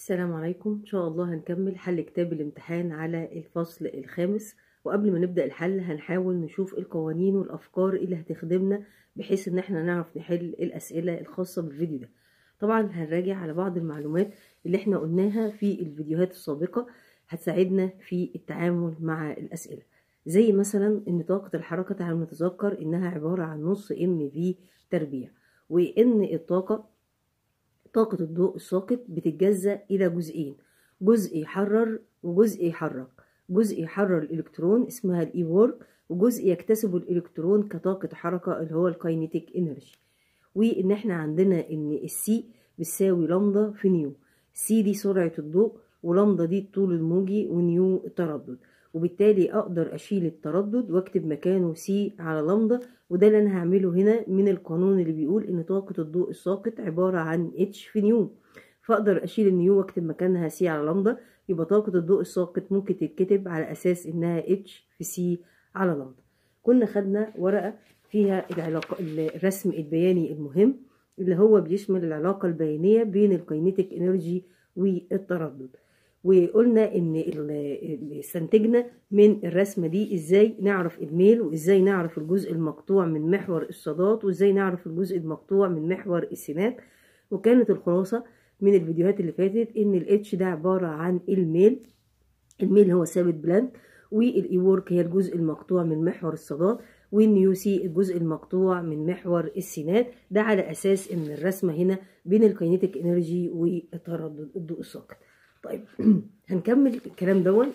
السلام عليكم ان شاء الله هنكمل حل كتاب الامتحان على الفصل الخامس وقبل ما نبدأ الحل هنحاول نشوف القوانين والافكار اللي هتخدمنا بحيث ان احنا نعرف نحل الاسئلة الخاصة بالفيديو ده طبعا هنراجع على بعض المعلومات اللي احنا قلناها في الفيديوهات السابقة هتساعدنا في التعامل مع الاسئلة زي مثلا ان طاقة الحركة تعالوا نتذكر انها عبارة عن نص ام في تربيع وان الطاقة طاقة الضوء الساقط بتتجزأ إلى جزئين جزء يحرر وجزء يحرك جزء يحرر الإلكترون اسمها الإي وورك وجزء يكتسب الإلكترون كطاقة حركة اللي هو الكاينيتيك إنرجي وإن إحنا عندنا إن السي بتساوي لمدة في نيو سي دي سرعة الضوء ولمدة دي الطول الموجي ونيو التردد وبالتالي اقدر اشيل التردد واكتب مكانه سي على لمدة وده اللي انا هعمله هنا من القانون اللي بيقول ان طاقة الضوء الساقط عبارة عن اتش في نيو فاقدر اشيل النيو واكتب مكانها سي على لمدة يبقى طاقة الضوء الساقط ممكن تتكتب على اساس انها اتش في سي على لمدة كنا خدنا ورقة فيها العلاقة الرسم البياني المهم اللي هو بيشمل العلاقة البيانية بين الكاينيتيك انرجي والتردد وقلنا ان استنتجنا من الرسمه دي ازاي نعرف الميل وازاي نعرف الجزء المقطوع من محور الصادات وازاي نعرف الجزء المقطوع من محور السينات وكانت الخلاصه من الفيديوهات اللي فاتت ان الاتش ده عباره عن الميل الميل هو ثابت بلاند والاي وورك هي الجزء المقطوع من محور الصادات والنيو سي الجزء المقطوع من محور السينات ده على اساس ان الرسمه هنا بين الكاينيتيك انرجي والتردد الضوء الساقط طيب هنكمل الكلام دون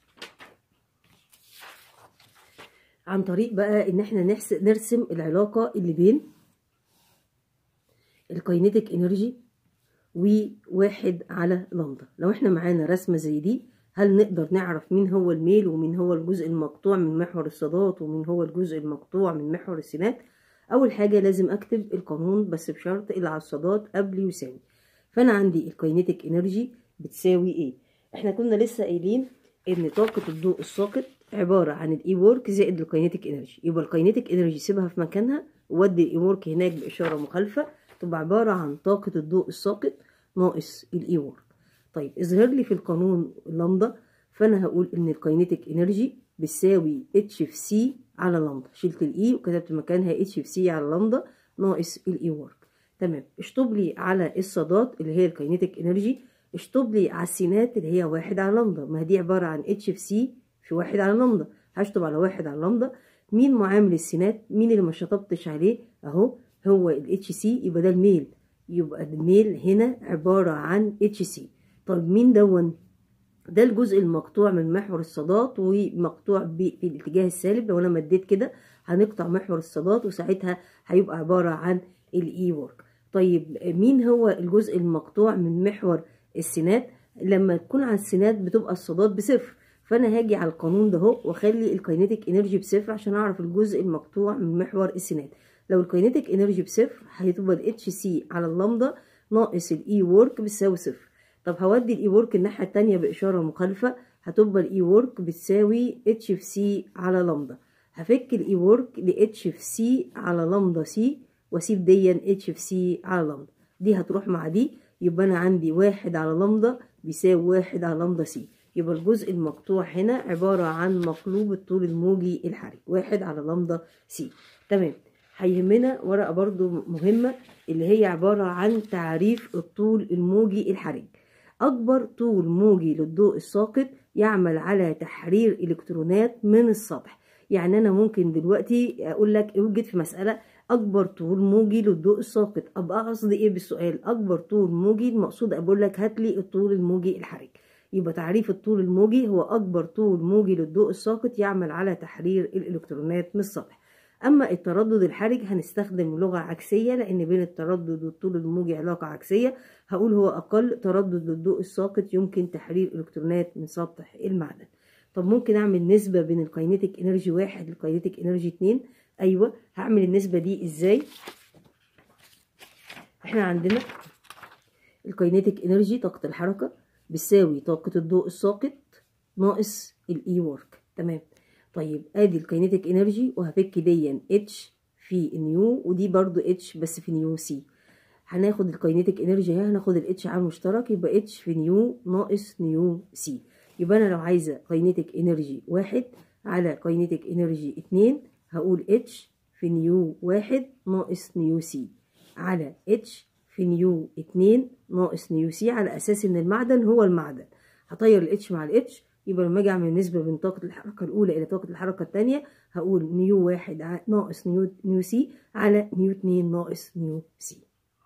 عن طريق بقى ان احنا نرسم العلاقة اللي بين الكاينيتيك انرجي وواحد على لمدة لو احنا معانا رسمة زي دي هل نقدر نعرف مين هو الميل ومين هو الجزء المقطوع من محور الصادات ومين هو الجزء المقطوع من محور السينات اول حاجة لازم اكتب القانون بس بشرط اللي على الصادات قبل يساوي فانا عندي الكاينيتيك انرجي بتساوي ايه احنا كنا لسه قايلين ان طاقة الضوء الساقط عبارة عن الاي وورك زائد الكاينيتيك انرجي يبقى الكاينيتيك انرجي سيبها في مكانها وودي الاي وورك هناك باشارة مخالفة تبقى عبارة عن طاقة الضوء الساقط ناقص الاي وورك طيب اظهر لي في القانون لمدة فانا هقول ان الكاينيتيك انرجي بتساوي اتش في سي على لمدة شلت الاي وكتبت مكانها اتش في سي على لمدة ناقص الاي وورك تمام اشطب لي على الصادات اللي هي الكاينيتيك انرجي اشطب لي على السينات اللي هي واحد على لمدة ما دي عبارة عن اتش في سي في واحد على لمدة هشطب على واحد على لمدة مين معامل السينات مين اللي ما شطبتش عليه اهو هو الاتش سي يبقى ده الميل يبقى الميل هنا عبارة عن اتش سي طب مين دون ده الجزء المقطوع من محور الصادات ومقطوع في الاتجاه السالب لو انا مديت كده هنقطع محور الصادات وساعتها هيبقى عبارة عن الاي وورك طيب مين هو الجزء المقطوع من محور السينات لما تكون على السينات بتبقى الصادات بصفر فانا هاجي على القانون ده اهو واخلي الكاينيتيك انرجي بصفر عشان اعرف الجزء المقطوع من محور السينات لو الكاينيتيك انرجي بصفر هتبقى الاتش سي على اللمدة ناقص الاي وورك بتساوي صفر طب هودي الاي وورك الناحية التانية باشارة مخالفة هتبقى الاي وورك بتساوي اتش في سي على لمدة هفك الاي وورك لاتش في سي على لمدة سي واسيب ديا اتش في سي على لمدة دي هتروح مع دي يبقى أنا عندي واحد على لمدة بيساوي واحد على لمدة سي يبقى الجزء المقطوع هنا عبارة عن مقلوب الطول الموجي الحرج واحد على لمدة سي تمام هيهمنا ورقة برضو مهمة اللي هي عبارة عن تعريف الطول الموجي الحرج أكبر طول موجي للضوء الساقط يعمل على تحرير إلكترونات من السطح يعني أنا ممكن دلوقتي أقول لك اوجد في مسألة اكبر طول موجي للضوء الساقط ابقى قصدي ايه بالسؤال اكبر طول موجي المقصود اقول لك هات لي الطول الموجي الحرج يبقى تعريف الطول الموجي هو اكبر طول موجي للضوء الساقط يعمل على تحرير الالكترونات من السطح اما التردد الحرج هنستخدم لغه عكسيه لان بين التردد والطول الموجي علاقه عكسيه هقول هو اقل تردد للضوء الساقط يمكن تحرير الكترونات من سطح المعدن طب ممكن اعمل نسبه بين الكاينيتيك انرجي واحد والكاينيتيك انرجي اتنين ايوه هعمل النسبة دي ازاي احنا عندنا الكاينيتيك انرجي طاقة الحركة بتساوي طاقة الضوء الساقط ناقص الاي وورك تمام طيب ادي الكاينيتيك انرجي وهفك ديا اتش في نيو ودي برضو اتش بس في نيو سي هناخد الكاينيتيك انرجي اهي هناخد الاتش عامل مشترك يبقى اتش في نيو ناقص نيو سي يبقى انا لو عايزه كاينيتيك انرجي واحد على كاينيتيك انرجي اتنين هقول اتش في نيو واحد ناقص نيو سي على اتش في نيو اتنين ناقص نيو سي على اساس ان المعدن هو المعدن هطير الاتش مع الاتش يبقى لما اجي اعمل نسبه بين طاقه الحركه الاولى الى طاقه الحركه الثانيه هقول نيو واحد ناقص نيو نيو سي على نيو اتنين ناقص نيو سي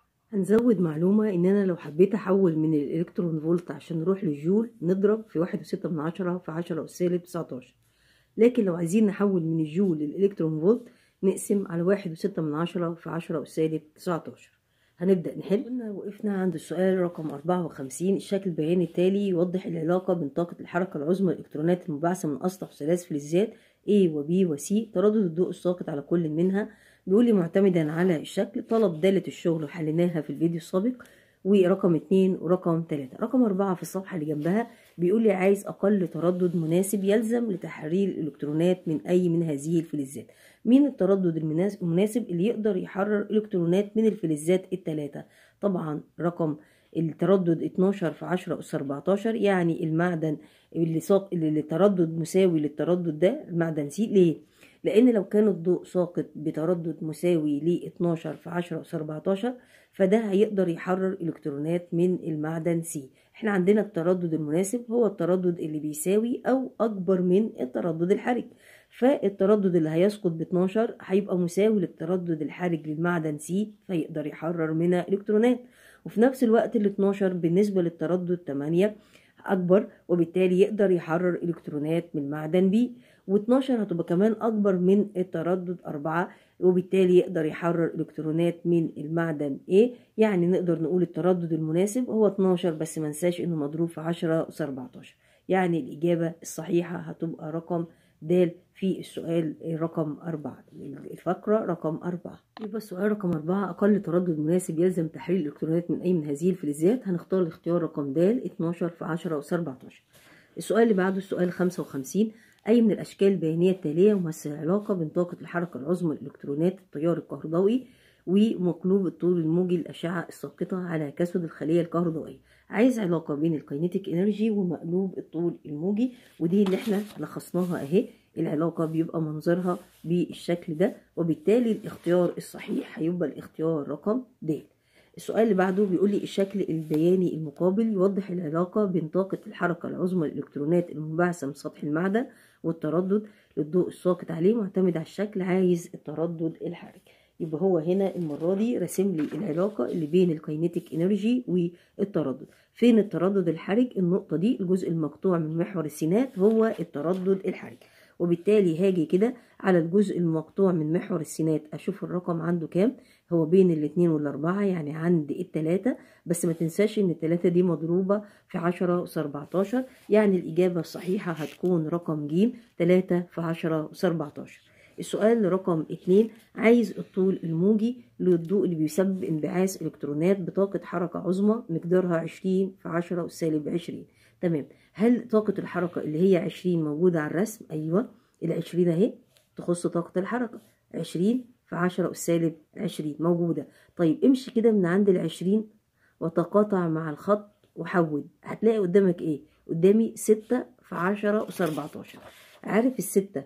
هنزود معلومة إن أنا لو حبيت أحول من الإلكترون فولت عشان نروح للجول نضرب في واحد وستة من عشرة في عشرة أسالب تسعتاشر لكن لو عايزين نحول من الجول للإلكترون فولت نقسم على واحد وستة من عشرة في عشرة أسالب تسعتاشر هنبدأ نحل قلنا وقفنا عند السؤال رقم أربعة وخمسين الشكل البياني التالي يوضح العلاقة بين طاقة الحركة العظمى الإلكترونات المبعثة من أسطح ثلاث فلزات A و B و C تردد الضوء الساقط على كل منها بيقول لي معتمدا على الشكل طلب دالة الشغل وحليناها في الفيديو السابق ورقم اتنين ورقم تلاتة رقم أربعة في الصفحة اللي جنبها بيقول لي عايز أقل تردد مناسب يلزم لتحرير الإلكترونات من أي من هذه الفلزات مين التردد المناسب اللي يقدر يحرر إلكترونات من الفلزات التلاتة طبعا رقم التردد 12 في 10 أس 14 يعني المعدن اللي ساق اللي التردد مساوي للتردد ده المعدن سي ليه؟ لأن لو كان الضوء ساقط بتردد مساوي ل 12 في 10 أس 14 فده هيقدر يحرر إلكترونات من المعدن سي احنا عندنا التردد المناسب هو التردد اللي بيساوي أو أكبر من التردد الحرج فالتردد اللي هيسقط ب 12 هيبقى مساوي للتردد الحرج للمعدن سي فيقدر يحرر منها إلكترونات وفي نفس الوقت ال 12 بالنسبة للتردد 8 أكبر وبالتالي يقدر يحرر إلكترونات من معدن بي و12 هتبقى كمان أكبر من التردد 4 وبالتالي يقدر يحرر إلكترونات من المعدن A يعني نقدر نقول التردد المناسب هو 12 بس منساش إنه مضروب في 10 أس 14 يعني الإجابة الصحيحة هتبقى رقم د في السؤال رقم أربعة الفقرة رقم أربعة يبقى السؤال رقم أربعة أقل تردد مناسب يلزم تحرير الإلكترونات من أي من هذه الفلزات هنختار الاختيار رقم د 12 في 10 أس 14 السؤال اللي بعده السؤال 55 أي من الأشكال البيانية التالية يمثل العلاقة بين طاقة الحركة العظمى للإلكترونات التيار الكهربائي ومقلوب الطول الموجي الأشعة الساقطة على كسود الخلية الكهربائية عايز علاقة بين الكاينيتيك انرجي ومقلوب الطول الموجي ودي اللي احنا لخصناها اهي العلاقة بيبقى منظرها بالشكل ده وبالتالي الاختيار الصحيح هيبقى الاختيار رقم د السؤال اللي بعده بيقول لي الشكل البياني المقابل يوضح العلاقة بين طاقة الحركة العظمى للإلكترونات المنبعثة من سطح المعدن والتردد للضوء الساقط عليه معتمد على الشكل عايز التردد الحرج يبقى هو هنا المرة دي راسم لي العلاقة اللي بين الكاينيتيك انرجي والتردد فين التردد الحرج النقطة دي الجزء المقطوع من محور السينات هو التردد الحرج وبالتالي هاجي كده على الجزء المقطوع من محور السينات اشوف الرقم عنده كام هو بين الاتنين والاربعة يعني عند التلاتة بس ما تنساش ان التلاتة دي مضروبة في عشرة أس أربعتاشر يعني الإجابة الصحيحة هتكون رقم ج تلاتة في عشرة أس أربعتاشر السؤال رقم اتنين عايز الطول الموجي للضوء اللي بيسبب انبعاث إلكترونات بطاقة حركة عظمى مقدارها عشرين في عشرة سالب عشرين تمام هل طاقة الحركة اللي هي عشرين موجودة على الرسم أيوة العشرين أهي تخص طاقة الحركة عشرين في عشرة أس سالب عشرين موجودة طيب امشي كده من عند العشرين وتقاطع مع الخط وحول هتلاقي قدامك ايه قدامي ستة في عشرة أس أربعتاشر عارف الستة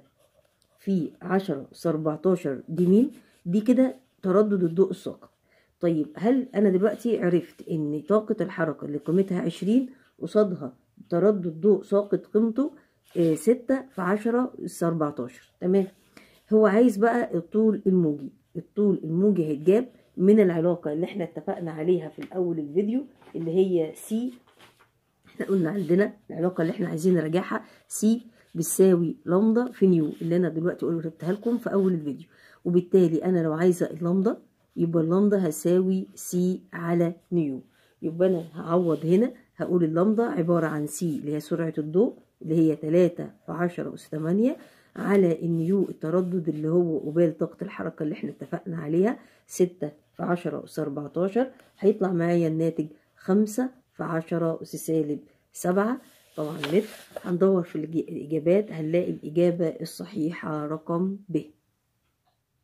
في عشرة أس أربعتاشر دي مين دي كده تردد الضوء الساقط طيب هل أنا دلوقتي عرفت إن طاقة الحركة اللي قيمتها عشرين قصادها تردد ضوء ساقط قيمته آه ستة في عشرة أس أربعتاشر تمام هو عايز بقى الطول الموجي الطول الموجي هيتجاب من العلاقة اللي احنا اتفقنا عليها في الأول الفيديو اللي هي سي احنا قلنا عندنا العلاقة اللي احنا عايزين نراجعها سي بتساوي لامدا في نيو اللي انا دلوقتي قلتها لكم في أول الفيديو وبالتالي أنا لو عايزة اللامدا يبقى اللامدا هساوي سي على نيو يبقى أنا هعوض هنا هقول اللامدا عبارة عن سي اللي هي سرعة الضوء اللي هي تلاتة في عشرة أس تمانية على النيو التردد اللي هو قبال طاقة الحركة اللي احنا اتفقنا عليها ستة في عشرة أس أربعتاشر هيطلع معايا الناتج خمسة في عشرة أس سالب سبعة طبعا متر هندور في الإجابات هنلاقي الإجابة الصحيحة رقم ب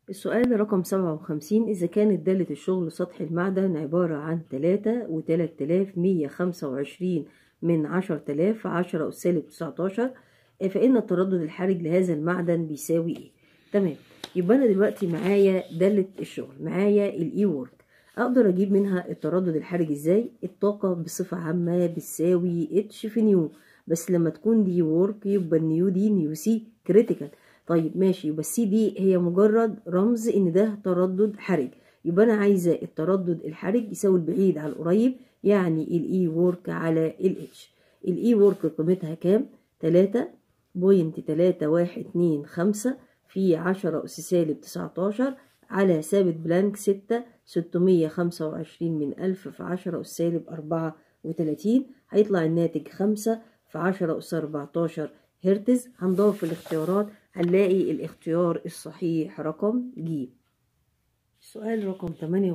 السؤال رقم سبعة وخمسين إذا كانت دالة الشغل سطح المعدن عبارة عن تلاتة وتلات آلاف مية خمسة وعشرين من عشر تلاف في عشرة أس سالب تسعتاشر فإن التردد الحرج لهذا المعدن بيساوي إيه؟ تمام يبقى أنا دلوقتي معايا دالة الشغل معايا الإي وورك أقدر أجيب منها التردد الحرج إزاي؟ الطاقة بصفة عامة بتساوي اتش في نيو بس لما تكون دي وورك يبقى النيو دي نيو سي كريتيكال طيب ماشي يبقى السي دي هي مجرد رمز ان ده تردد حرج يبقى انا عايزه التردد الحرج يساوي البعيد على القريب يعني الاي وورك على الاتش الاي وورك قيمتها كام تلاتة بوينت تلاتة واحد اتنين خمسة في عشرة أس سالب تسعتاشر على ثابت بلانك ستة ستمية خمسة وعشرين من ألف في عشرة أس سالب أربعة وتلاتين هيطلع الناتج خمسة في عشرة أس أربعتاشر هرتز هندور في الاختيارات هنلاقي الاختيار الصحيح رقم ج السؤال رقم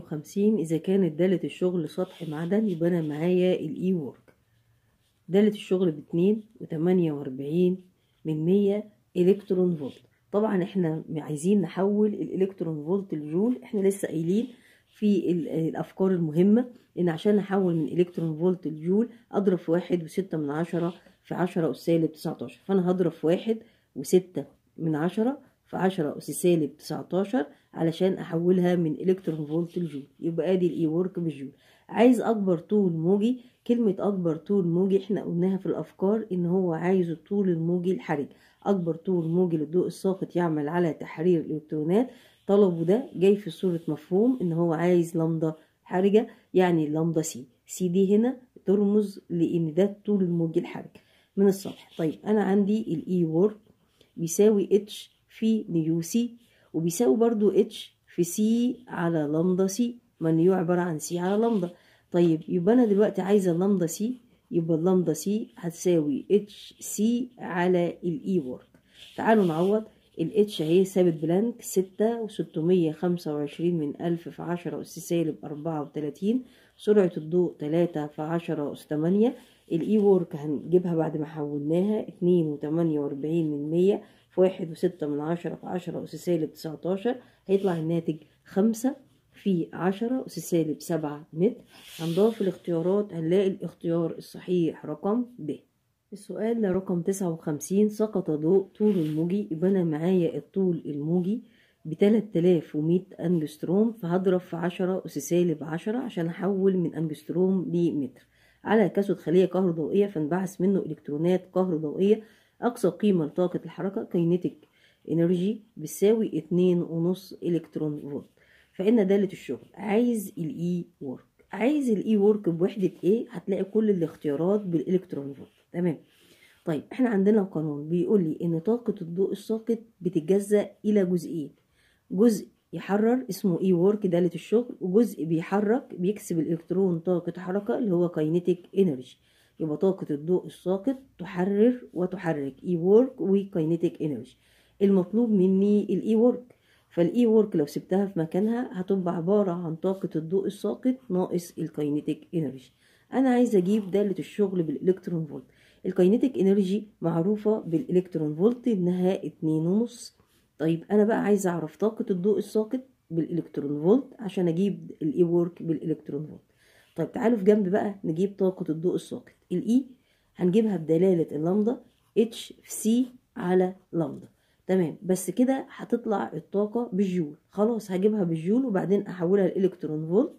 58 إذا كانت دالة الشغل سطح معدن يبقى أنا معايا الإي وورك دالة الشغل باتنين وتمانية وأربعين من مية إلكترون فولت طبعا احنا عايزين نحول الإلكترون فولت لجول احنا لسه قايلين في الأفكار المهمة إن عشان نحول من إلكترون فولت لجول أضرب في واحد وستة من عشرة في عشرة أس سالب تسعتاشر فأنا هضرب في واحد وستة من عشرة في عشرة أس سالب تسعتاشر علشان أحولها من إلكترون فولت لجول يبقى أدي الإي وورك بالجول عايز أكبر طول موجي كلمة أكبر طول موجي إحنا قلناها في الأفكار إن هو عايز الطول الموجي الحرج أكبر طول موجي للضوء الساقط يعمل على تحرير الإلكترونات طلبه ده جاي في صورة مفهوم إن هو عايز لمدة حرجة يعني لمدة سي سي دي هنا ترمز لإن ده الطول الموجي الحرج من السطح طيب أنا عندي الإي وورك بيساوي اتش في نيو سي وبيساوي برضو اتش في سي على لمدة سي ما نيو عبارة عن سي على لمدة طيب يبقى أنا دلوقتي عايزة لمدة سي يبقى اللمدة سي هتساوي اتش سي على الإي وورك تعالوا نعوض الاتش اهي ثابت بلانك ستة وستمية خمسة وعشرين من ألف في عشرة أس سالب أربعة وتلاتين سرعة الضوء تلاتة في عشرة أس تمانية الاي وورك هنجيبها بعد ما حولناها اتنين وتمانية وأربعين من مية في واحد وستة من عشرة في عشرة أس سالب تسعتاشر هيطلع الناتج خمسة في عشرة أس سالب سبعة متر هنضاف الاختيارات هنلاقي الاختيار الصحيح رقم ب السؤال رقم تسعة وخمسين سقط ضوء طول الموجي يبقى أنا معايا الطول الموجي بتلات آلاف ومية أنجستروم فهضرب في عشرة أس سالب عشرة عشان أحول من أنجستروم لمتر على كثرة خلية كهروضوئية فانبعث منه إلكترونات كهروضوئية أقصى قيمة لطاقة الحركة كينيتيك انرجي بتساوي اتنين ونص إلكترون فولت فإن دالة الشغل عايز الإي وورك عايز الإي وورك بوحدة إيه هتلاقي كل الاختيارات بالإلكترون فولت تمام طيب احنا عندنا قانون بيقول لي ان طاقة الضوء الساقط بتتجزأ الى جزئين جزء يحرر اسمه اي وورك دالة الشغل وجزء بيحرك بيكسب الالكترون طاقة حركة اللي هو كاينيتيك انرجي يبقى طاقة الضوء الساقط تحرر وتحرك اي وورك وكاينيتيك انرجي المطلوب مني الاي وورك فالاي وورك لو سبتها في مكانها هتبقى عبارة عن طاقة الضوء الساقط ناقص الكاينيتيك انرجي انا عايزة اجيب دالة الشغل بالالكترون فولت الكاينيتيك انرجي معروفة بالالكترون فولت انها اتنين ونص طيب انا بقى عايزة اعرف طاقة الضوء الساقط بالالكترون فولت عشان اجيب الاي وورك بالالكترون فولت طيب تعالوا في جنب بقى نجيب طاقة الضوء الساقط الاي هنجيبها بدلالة اللمدة اتش في سي على لمدة تمام بس كده هتطلع الطاقة بالجول خلاص هجيبها بالجول وبعدين احولها لالكترون فولت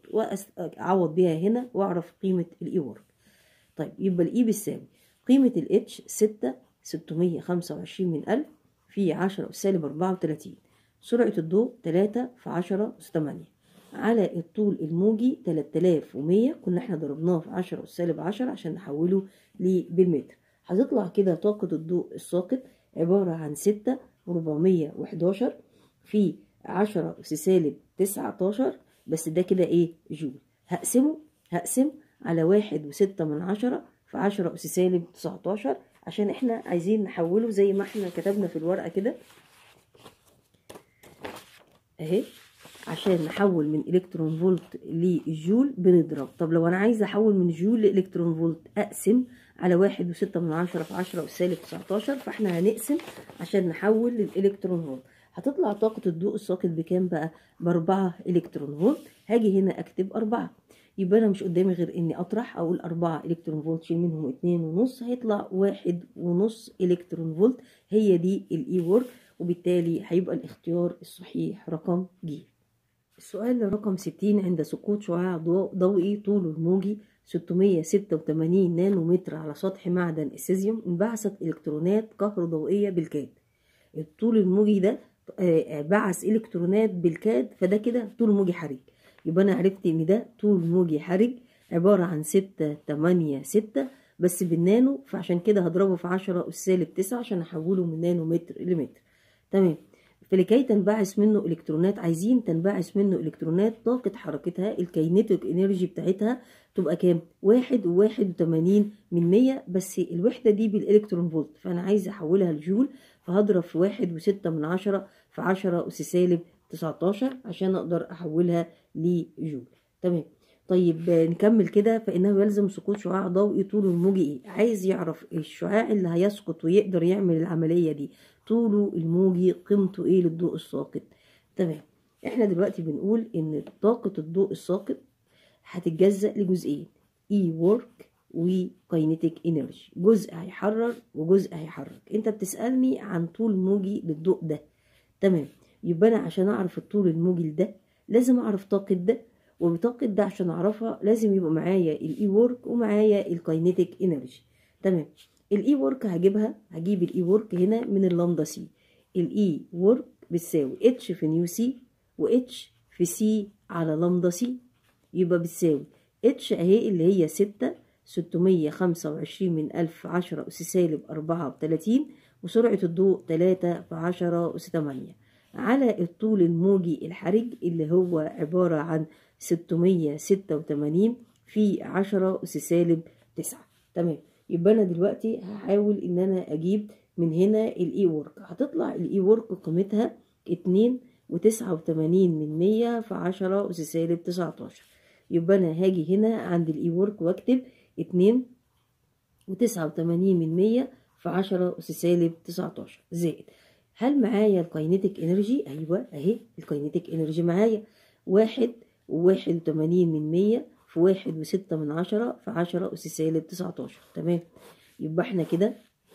واعوض بيها هنا واعرف قيمة الاي وورك طيب يبقى الاي بتساوي قيمة الاتش ستة ستمية خمسة وعشرين من ألف في عشرة أس سالب أربعة وتلاتين سرعة الضوء تلاتة في عشرة أس تمانية على الطول الموجي تلات آلاف ومية كنا احنا ضربناه في عشرة أس سالب عشرة عشان نحوله بالمتر هتطلع كده طاقة الضوء الساقط عبارة عن ستة وربعمية وحداشر في عشرة أس سالب تسعتاشر بس ده كده ايه جول هقسمه هقسم على واحد وستة من عشرة في عشرة أس سالب تسعتاشر عشان احنا عايزين نحوله زي ما احنا كتبنا في الورقة كده اهي عشان نحول من الكترون فولت لجول بنضرب طب لو انا عايزه احول من جول لالكترون فولت اقسم على واحد وستة من عشرة في عشرة أس سالب تسعتاشر فاحنا هنقسم عشان نحول للالكترون فولت هتطلع طاقة الضوء الساقط بكام بقى بأربعة إلكترون فولت هاجي هنا أكتب أربعة يبقى أنا مش قدامي غير إني أطرح أقول أربعة إلكترون فولت شيل منهم اتنين ونص هيطلع واحد ونص إلكترون فولت هي دي الإي وورك وبالتالي هيبقى الاختيار الصحيح رقم ج السؤال رقم 60 عند سقوط شعاع ضوئي طوله الموجي 686 نانومتر على سطح معدن السيزيوم انبعثت إلكترونات كهروضوئية بالكاد الطول الموجي ده بعث إلكترونات بالكاد فده كده طول موجي حرج يبقى أنا عرفت إن ده طول موجي حرج عبارة عن ستة تمانية ستة بس بالنانو فعشان كده هضربه في عشرة أس سالب تسعة عشان أحوله من نانومتر لمتر تمام فلكي تنبعث منه الكترونات عايزين تنبعث منه الكترونات طاقة حركتها الكينيتيك انرجي بتاعتها تبقى كام واحد وواحد وتمانين من مية بس الوحدة دي بالالكترون فولت فانا عايزة احولها لجول فهضرب في واحد وستة من عشرة في عشرة اس سالب تسعتاشر عشان اقدر احولها لجول تمام طيب نكمل كده فإنه يلزم سقوط شعاع ضوئي طوله الموجي إيه؟ عايز يعرف الشعاع اللي هيسقط ويقدر يعمل العملية دي طوله الموجي قيمته إيه للضوء الساقط تمام إحنا دلوقتي بنقول إن طاقة الضوء الساقط هتتجزأ لجزئين إي وورك وكاينيتيك انرجي جزء هيحرر وجزء هيحرك انت بتسألني عن طول موجي للضوء ده تمام يبقى انا عشان اعرف الطول الموجي ده لازم اعرف طاقة ده وبطاقة ده عشان اعرفها لازم يبقى معايا الاي وورك ومعايا الكاينيتيك انرجي تمام الاي وورك هجيبها هجيب الاي وورك هنا من اللامدا سي الاي وورك بتساوي اتش في نيو سي واتش في سي على لامدا سي يبقى بتساوي اتش اهي اللي هي ستة ستمية خمسة وعشرين من ألف عشرة أس سالب أربعة وتلاتين وسرعة الضوء تلاتة في عشرة أس تمانية على الطول الموجي الحرج اللي هو عبارة عن ستمية ستة وتمانين في عشرة أس سالب تسعة تمام يبقى أنا دلوقتي هحاول إن أنا أجيب من هنا الإي وورك هتطلع الإي وورك قيمتها اتنين وتسعة وتمانين من مية في عشرة أس سالب تسعتاشر يبقى أنا هاجي هنا عند الإي وورك وأكتب اتنين وتسعة وتمانين من مية في عشرة أس سالب تسعتاشر زائد هل معايا الكاينيتيك انرجي ايوه اهي الكاينيتيك انرجي معايا واحد وواحد وتمانين من مية في واحد وستة من عشرة في عشرة أس سالب تسعتاشر تمام يبقى احنا كده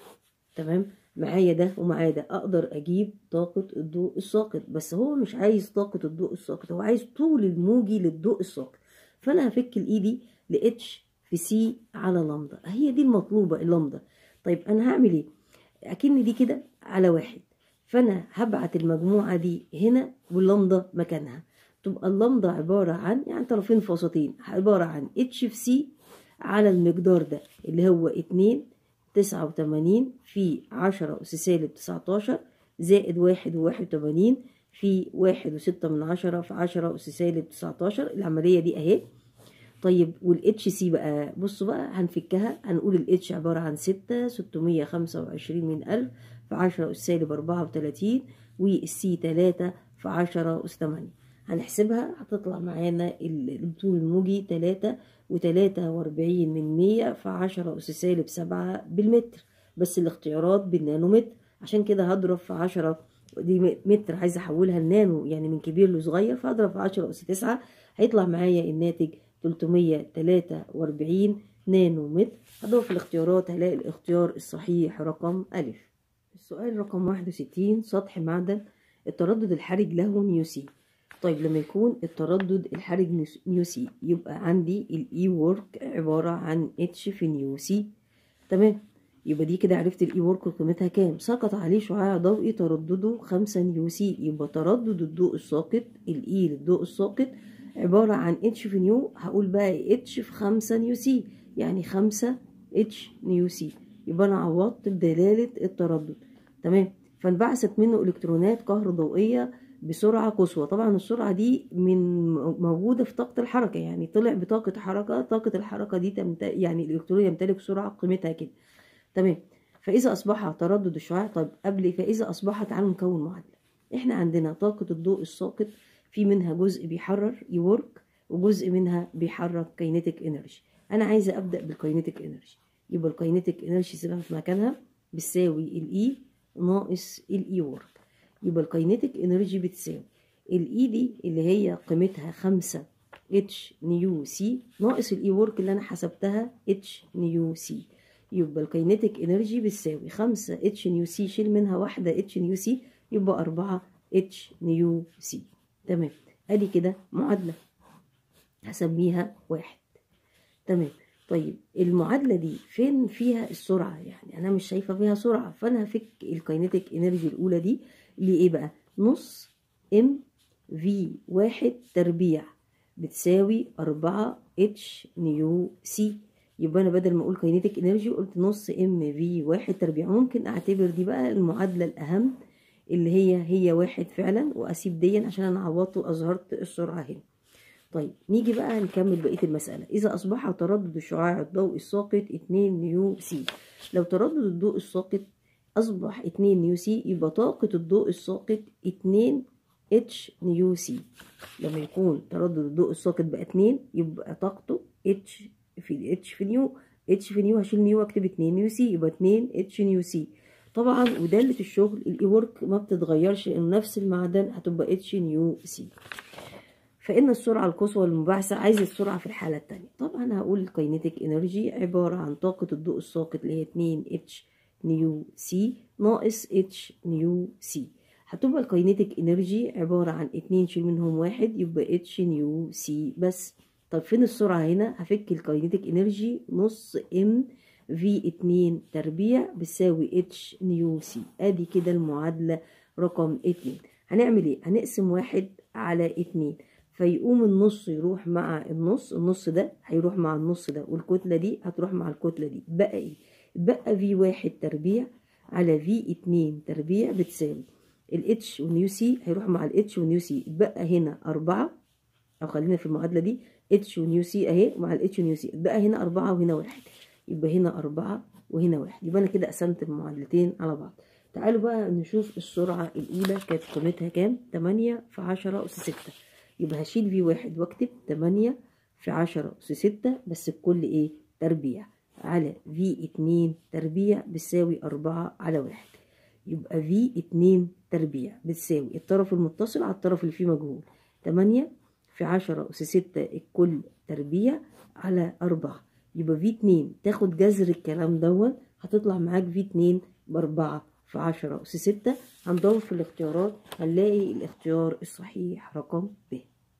تمام معايا ده ومعايا ده اقدر اجيب طاقة الضوء الساقط بس هو مش عايز طاقة الضوء الساقط هو عايز طول الموجي للضوء الساقط فانا هفك الاي دي لاتش في سي على لامدا هي دي المطلوبة اللامدا طيب انا هعمل ايه اكن دي كده على واحد فانا هبعت المجموعة دي هنا واللامدا مكانها تبقى اللامدا عبارة عن يعني طرفين فاصلتين عبارة عن اتش في سي على المقدار ده اللي هو اتنين تسعة وتمانين في عشرة أس سالب تسعتاشر زائد واحد وواحد وتمانين في واحد وستة من عشرة في عشرة أس سالب تسعتاشر العملية دي أهي طيب والاتش سي بقى بصوا بقى هنفكها هنقول الاتش عبارة عن ستة ستمية خمسة وعشرين من ألف في عشرة أس سالب أربعة وتلاتين والسي تلاتة في عشرة أس تمانية هنحسبها هتطلع معانا الطول الموجي تلاتة وتلاتة وأربعين من مية في عشرة أس سالب سبعة بالمتر بس الاختيارات بالنانومتر عشان كده هضرب في عشرة دي متر عايزة أحولها لنانو يعني من كبير لصغير فهضرب في عشرة أس تسعة هيطلع معايا الناتج تلتمية تلاتة وأربعين نانو متر هضرب في الاختيارات هلاقي الاختيار الصحيح رقم ألف السؤال رقم واحد وستين سطح معدن التردد الحرج له نيو سي طيب لما يكون التردد الحرج نيو سي يبقى عندي الاي وورك عبارة عن اتش في نيو سي تمام يبقى دي كده عرفت الاي وورك قيمتها كام سقط عليه شعاع ضوئي تردده خمسة نيو سي يبقى تردد الضوء الساقط الاي للضوء الساقط عبارة عن اتش في نيو هقول بقى اتش في خمسة نيو سي يعني خمسة اتش نيو سي يبقى انا عوضت بدلالة التردد تمام فانبعثت منه الكترونات كهروضوئية بسرعة قصوى طبعا السرعة دي من موجودة في طاقة الحركة يعني طلع بطاقة حركة طاقة الحركة دي تمت... يعني الإلكترون يمتلك سرعة قيمتها كده تمام فإذا أصبح تردد الشعاع طيب قبل فإذا أصبح تعالوا نكون معادلة إحنا عندنا طاقة الضوء الساقط في منها جزء بيحرر يورك وجزء منها بيحرك كاينيتيك انرجي أنا عايزة أبدأ بالكاينيتيك انرجي يبقى الكاينيتيك انرجي سيبها في مكانها بتساوي الإي ناقص الإي وورك يبقى الكاينيتيك انرجي بتساوي الاي دي اللي هي قيمتها خمسة اتش نيو سي ناقص الاي ورك اللي انا حسبتها اتش نيو سي يبقى الكاينيتيك انرجي بتساوي خمسة اتش نيو سي شيل منها واحدة اتش نيو سي يبقى أربعة اتش نيو سي تمام ادي كده معادلة هسميها واحد تمام طيب المعادلة دي فين فيها السرعة يعني أنا مش شايفة فيها سرعة فأنا هفك الكاينيتيك انرجي الأولى دي لإيه بقى نص ام في واحد تربيع بتساوي أربعة اتش نيو سي يبقى أنا بدل ما أقول كاينيتيك انرجي قلت نص ام في واحد تربيع ممكن أعتبر دي بقى المعادلة الأهم اللي هي هي واحد فعلا وأسيب دي عشان أنا عوضت وأظهرت السرعة هنا طيب نيجي بقى نكمل بقية المسألة إذا أصبح تردد الشعاع الضوئي الساقط 2 نيو سي لو تردد الضوء الساقط أصبح 2 نيو سي يبقى طاقة الضوء الساقط 2 اتش نيو سي لما يكون تردد الضوء الساقط بقى 2 يبقى طاقته اتش في اتش في نيو اتش في نيو هشيل نيو واكتب 2 نيو سي يبقى 2 اتش نيو سي طبعا ودالة الشغل الاي ورك ما بتتغيرش لانه نفس المعدن هتبقى اتش نيو سي فإن السرعة القصوى للمباحثة عايز السرعة في الحالة التانية طبعا هقول الكاينيتيك انرجي عبارة عن طاقة الضوء الساقط اللي هي 2 اتش نيو سي ناقص اتش نيو سي هتبقى الكاينيتيك انرجي عبارة عن اتنين شيل منهم واحد يبقى اتش نيو سي بس طب فين السرعة هنا هفك الكاينيتيك انرجي نص ام في اتنين تربيع بتساوي اتش نيو سي ادي كده المعادلة رقم اتنين هنعمل ايه هنقسم واحد على اتنين فيقوم النص يروح مع النص النص ده هيروح مع النص ده والكتلة دي هتروح مع الكتلة دي بقى ايه بقى في واحد تربيع على في اتنين تربيع بتساوي الاتش والنيو سي هيروح مع الاتش والنيو سي بقى هنا أربعة أو خلينا في المعادلة دي اتش ونيو سي أهي مع الاتش ونيو سي بقى هنا أربعة وهنا واحد يبقى هنا أربعة وهنا واحد يبقى أنا كده قسمت المعادلتين على بعض تعالوا بقى نشوف السرعة الأولى كانت قيمتها كام؟ تمانية في عشرة أس ستة يبقى هشيل في واحد واكتب تمانية في عشرة أس ستة بس بكل إيه؟ تربيع على في اتنين تربيع بتساوي أربعة على واحد يبقى في اتنين تربيع بتساوي الطرف المتصل على الطرف اللي فيه مجهول تمانية في عشرة أس ستة الكل تربيع على أربعة يبقى في اتنين تاخد جذر الكلام دون هتطلع معاك في اتنين بأربعة في عشرة أس ستة هندور في الاختيارات هنلاقي الاختيار الصحيح رقم ب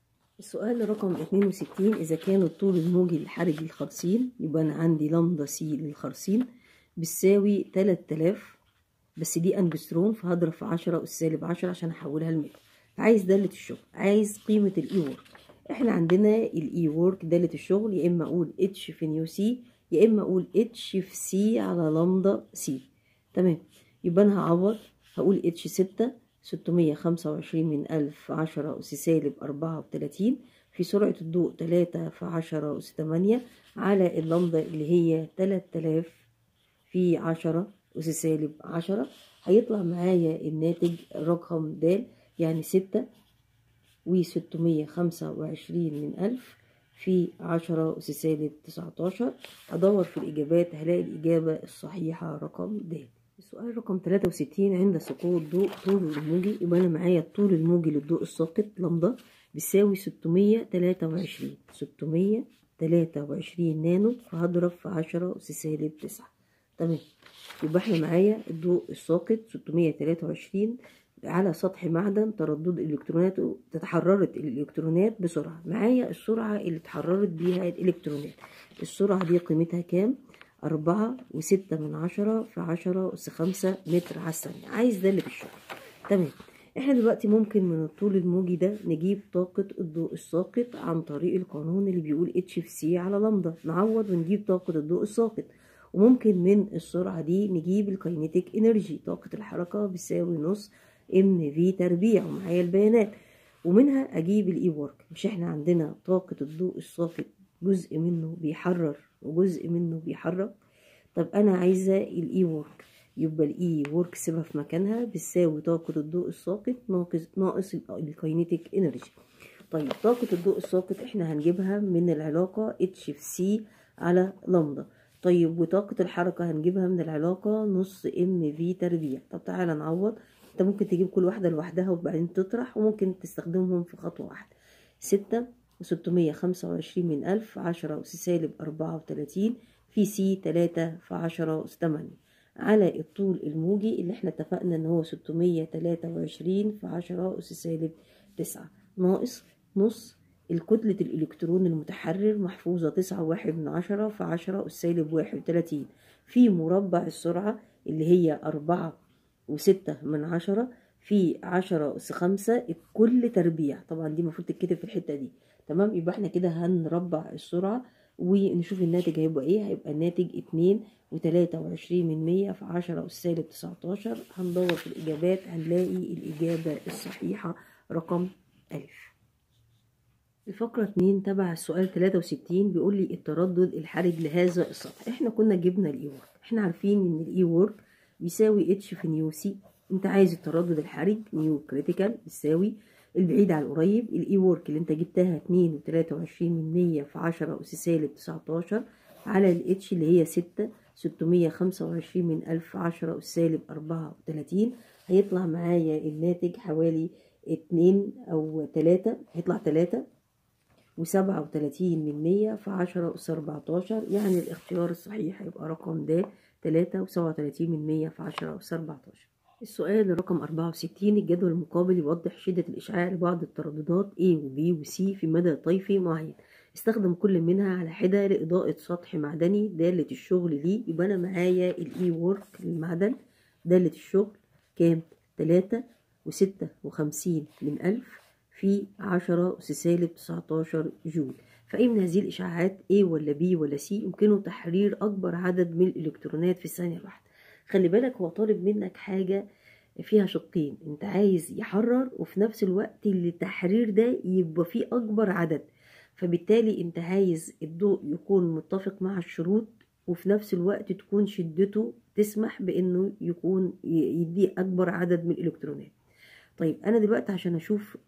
السؤال رقم 62 إذا كان الطول الموجي للحرج الخرسين يبقى أنا عندي لمدة سي للخرسين بتساوي 3000 بس دي أنجسترون فهضرب في 10 أس سالب 10 عشان أحولها لمتر عايز دالة الشغل عايز قيمة الإي وورك إحنا عندنا الإي وورك دالة الشغل يا إما أقول اتش في نيو سي يا إما أقول اتش في سي على لمدة سي تمام يبقى أنا هعوض هقول اتش ستة ستمية خمسة وعشرين من ألف عشرة أس سالب أربعة وتلاتين في سرعة الضوء تلاتة في عشرة أس تمانية على اللمدة اللي هي تلات آلاف في عشرة أس سالب عشرة هيطلع معايا الناتج رقم د يعني ستة وستمية خمسة وعشرين من ألف في عشرة أس سالب تسعتاشر هدور في الإجابات هلاقي الإجابة الصحيحة رقم د السؤال رقم 63 عند سقوط ضوء طول الموجي يبقى انا معايا الطول الموجي للضوء الساقط لمدة بيساوي 623 623 نانو فهضرب في 10 أس سالب 9 تمام يبقى احنا معايا الضوء الساقط 623 على سطح معدن تردد الالكترونات تتحررت الالكترونات بسرعة معايا السرعة اللي اتحررت بيها الالكترونات السرعة دي قيمتها كام أربعة وستة من عشرة في عشرة أس خمسة متر على الثانية عايز ده اللي في الشغل تمام احنا دلوقتي ممكن من الطول الموجي ده نجيب طاقة الضوء الساقط عن طريق القانون اللي بيقول اتش في سي على لمدة نعوض ونجيب طاقة الضوء الساقط وممكن من السرعة دي نجيب الكاينيتيك انرجي طاقة الحركة بتساوي نص ام في تربيع ومعايا البيانات ومنها اجيب الاي ورك مش احنا عندنا طاقة الضوء الساقط جزء منه بيحرر وجزء منه بيحرك طب انا عايزه الاي وورك يبقى الاي وورك سيبها في مكانها بتساوي طاقه الضوء الساقط ناقص ناقص الكاينيتيك انرجي طيب طاقه الضوء الساقط احنا هنجيبها من العلاقه اتش في سي على لمدة طيب وطاقه الحركه هنجيبها من العلاقه نص ام في تربيع طب تعالى نعوض انت ممكن تجيب كل واحدة لوحدها وبعدين تطرح وممكن تستخدمهم في خطوة واحدة ستة وستمية خمسة وعشرين من ألف عشرة أس سالب أربعة وتلاتين في سي تلاتة في عشرة أس تمانية على الطول الموجي اللي احنا اتفقنا ان هو ستمية تلاتة وعشرين في عشرة أس سالب تسعة ناقص نص الكتلة الإلكترون المتحرر محفوظة تسعة واحد من عشرة في عشرة أس سالب واحد وتلاتين في مربع السرعة اللي هي أربعة وستة من عشرة في عشرة أس خمسة الكل تربيع طبعا دي المفروض تتكتب في الحتة دي تمام يبقى احنا كده هنربع السرعة ونشوف الناتج هيبقى ايه هيبقى الناتج اتنين وتلاتة وعشرين من مية في عشرة أس سالب تسعتاشر هندور في الإجابات هنلاقي الإجابة الصحيحة رقم ألف الفقرة اتنين تبع السؤال تلاتة وستين بيقول لي التردد الحرج لهذا السطح احنا كنا جبنا الاي وورك احنا عارفين ان الاي وورك بيساوي اتش في نيو سي انت عايز التردد الحرج نيو كريتيكال بيساوي البعيد على القريب الاي وورك اللي انت جبتها اتنين وتلاتة وعشرين من مية في عشرة أس سالب تسعتاشر على الاتش اللي هي ستة ستمية خمسة وعشرين من ألف عشرة أس سالب أربعة وتلاتين هيطلع معايا الناتج حوالي اتنين أو تلاتة هيطلع تلاتة وسبعة وتلاتين من مية في عشرة أس أربعتاشر يعني الاختيار الصحيح هيبقى رقم د تلاتة وسبعة وتلاتين من مية في عشرة أس أربعتاشر السؤال رقم أربعة وستين الجدول المقابل يوضح شدة الإشعاع لبعض الترددات A و B و C في مدى طيفي معين استخدم كل منها على حدة لإضاءة سطح معدني دالة الشغل ليه يبقى أنا معايا الإي وورك للمعدن دالة الشغل كام تلاتة وستة وخمسين من ألف في عشرة أس سالب تسعتاشر جول فأي من هذه الإشعاعات A ولا B ولا C يمكنه تحرير أكبر عدد من الإلكترونات في الثانية الواحدة خلي بالك هو طالب منك حاجة فيها شقين انت عايز يحرر وفي نفس الوقت التحرير ده يبقى فيه أكبر عدد فبالتالي انت عايز الضوء يكون متفق مع الشروط وفي نفس الوقت تكون شدته تسمح بانه يكون يدي اكبر عدد من الالكترونات طيب انا دلوقتي عشان اشوف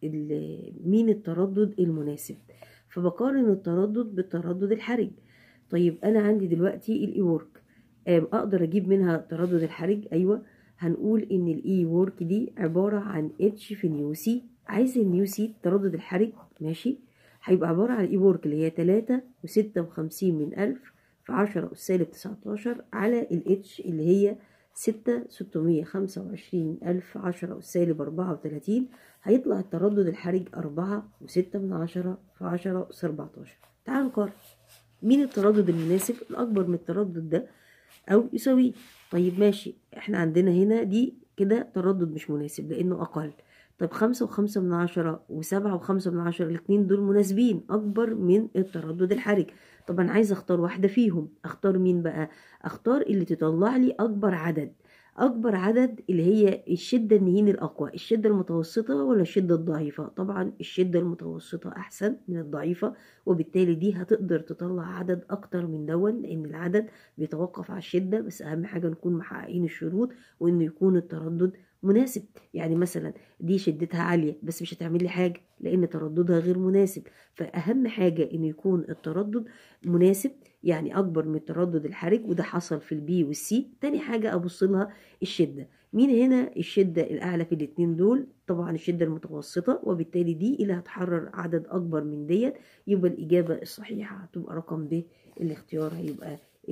مين التردد المناسب فبقارن التردد بالتردد الحرج طيب انا عندي دلوقتي الاي وورك اقدر اجيب منها تردد الحرج ايوه هنقول ان الاي وورك دي عباره عن اتش في نيو سي عايز النيو سي التردد الحرج ماشي هيبقى عباره عن الاي وورك اللي هي تلاتة وستة وخمسين من ألف في عشرة أس سالب تسعتاشر على الاتش اللي هي ستة ستمية خمسة وعشرين ألف عشرة أس سالب أربعة وتلاتين هيطلع التردد الحرج أربعة وستة من عشرة في عشرة أس أربعتاشر تعال نقارن مين التردد المناسب الأكبر من التردد ده أو يساويه طيب ماشي احنا عندنا هنا دي كده تردد مش مناسب لأنه أقل طيب خمسة وخمسة من عشرة وسبعة وخمسة من عشرة الاتنين دول مناسبين أكبر من التردد الحرج طبعا عايزة أختار واحدة فيهم أختار مين بقى أختار اللي تطلع لي أكبر عدد أكبر عدد اللي هي الشدة النهين الأقوى الشدة المتوسطة ولا الشدة الضعيفة طبعا الشدة المتوسطة أحسن من الضعيفة وبالتالي دي هتقدر تطلع عدد أكتر من دون لأن العدد بيتوقف على الشدة بس أهم حاجة نكون محققين الشروط وإنه يكون التردد مناسب يعني مثلا دي شدتها عالية بس مش هتعمل لي حاجة لأن ترددها غير مناسب فأهم حاجة إنه يكون التردد مناسب يعني أكبر من التردد الحرج وده حصل في البي والسي تاني حاجة أبص لها الشدة مين هنا الشدة الأعلى في الاتنين دول طبعا الشدة المتوسطة وبالتالي دي اللي هتحرر عدد أكبر من ديت يبقى الإجابة الصحيحة هتبقى رقم ب الاختيار هيبقى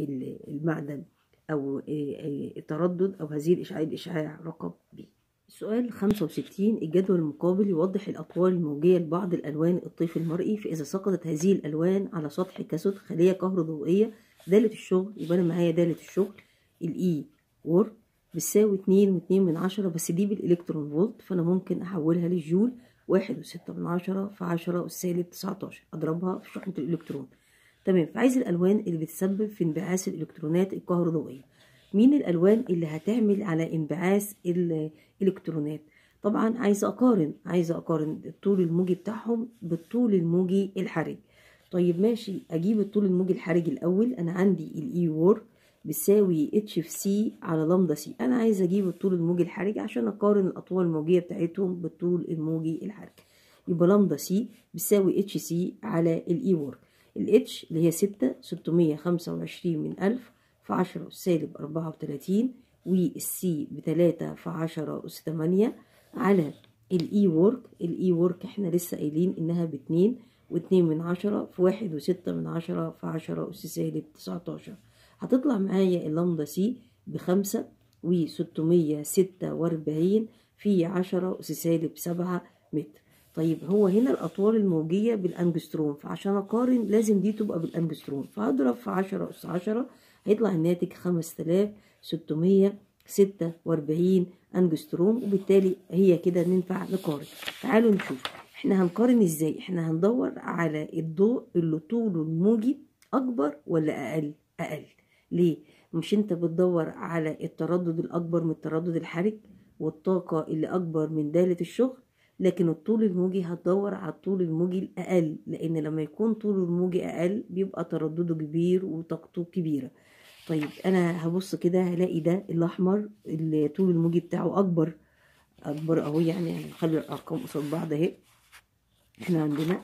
المعدن أو التردد أو هذه الإشعاع الإشعاع رقم ب السؤال 65 الجدول المقابل يوضح الأطوال الموجية لبعض الألوان الطيف المرئي فإذا سقطت هذه الألوان على سطح كاسود خلية كهروضوئية دالة الشغل يبقى أنا معايا دالة الشغل الإي وورك بتساوي اتنين واتنين من عشرة بس دي بالإلكترون فولت فأنا ممكن أحولها للجول واحد وستة من عشرة في عشرة أس سالب تسعتاشر أضربها في شحنة الإلكترون تمام فعايز الألوان اللي بتسبب في انبعاث الإلكترونات الكهروضوئية مين الألوان اللي هتعمل على انبعاث الإلكترونات طبعا عايزة أقارن عايزة أقارن الطول الموجي بتاعهم بالطول الموجي الحرج طيب ماشي أجيب الطول الموجي الحرج الأول أنا عندي الإي وور بتساوي اتش في سي على لامدا سي أنا عايزة أجيب الطول الموجي الحرج عشان أقارن الأطوال الموجية بتاعتهم بالطول الموجي الحرج يبقى لامدا سي بتساوي اتش سي على الإي وور الاتش اللي هي ستة ستمية خمسة وعشرين من ألف في عشرة سالب أربعة وتلاتين والسي بتلاتة في عشرة أس تمانية على الإي وورك الإي وورك احنا لسه قايلين إنها باتنين واتنين من عشرة في واحد وستة من عشرة في عشرة أس سالب تسعتاشر هتطلع معايا اللامدا سي بخمسة وستمية ستة وأربعين في عشرة أس سالب سبعة متر طيب هو هنا الأطوال الموجية بالأنجستروم فعشان أقارن لازم دي تبقى بالأنجستروم فهضرب في عشرة أس عشرة هيطلع الناتج خمس تلاف ستمية ستة وأربعين أنجستروم وبالتالي هي كده ننفع نقارن تعالوا نشوف احنا هنقارن ازاي احنا هندور على الضوء اللي طوله الموجي أكبر ولا أقل أقل ليه مش انت بتدور على التردد الأكبر من التردد الحرج والطاقة اللي أكبر من دالة الشغل لكن الطول الموجي هتدور على الطول الموجي الأقل لأن لما يكون طوله الموجي أقل بيبقى تردده كبير وطاقته كبيرة طيب أنا هبص كده هلاقي ده الأحمر اللي طول الموجي بتاعه أكبر أكبر أهو يعني هنخلي الأرقام قصاد بعض أهي احنا عندنا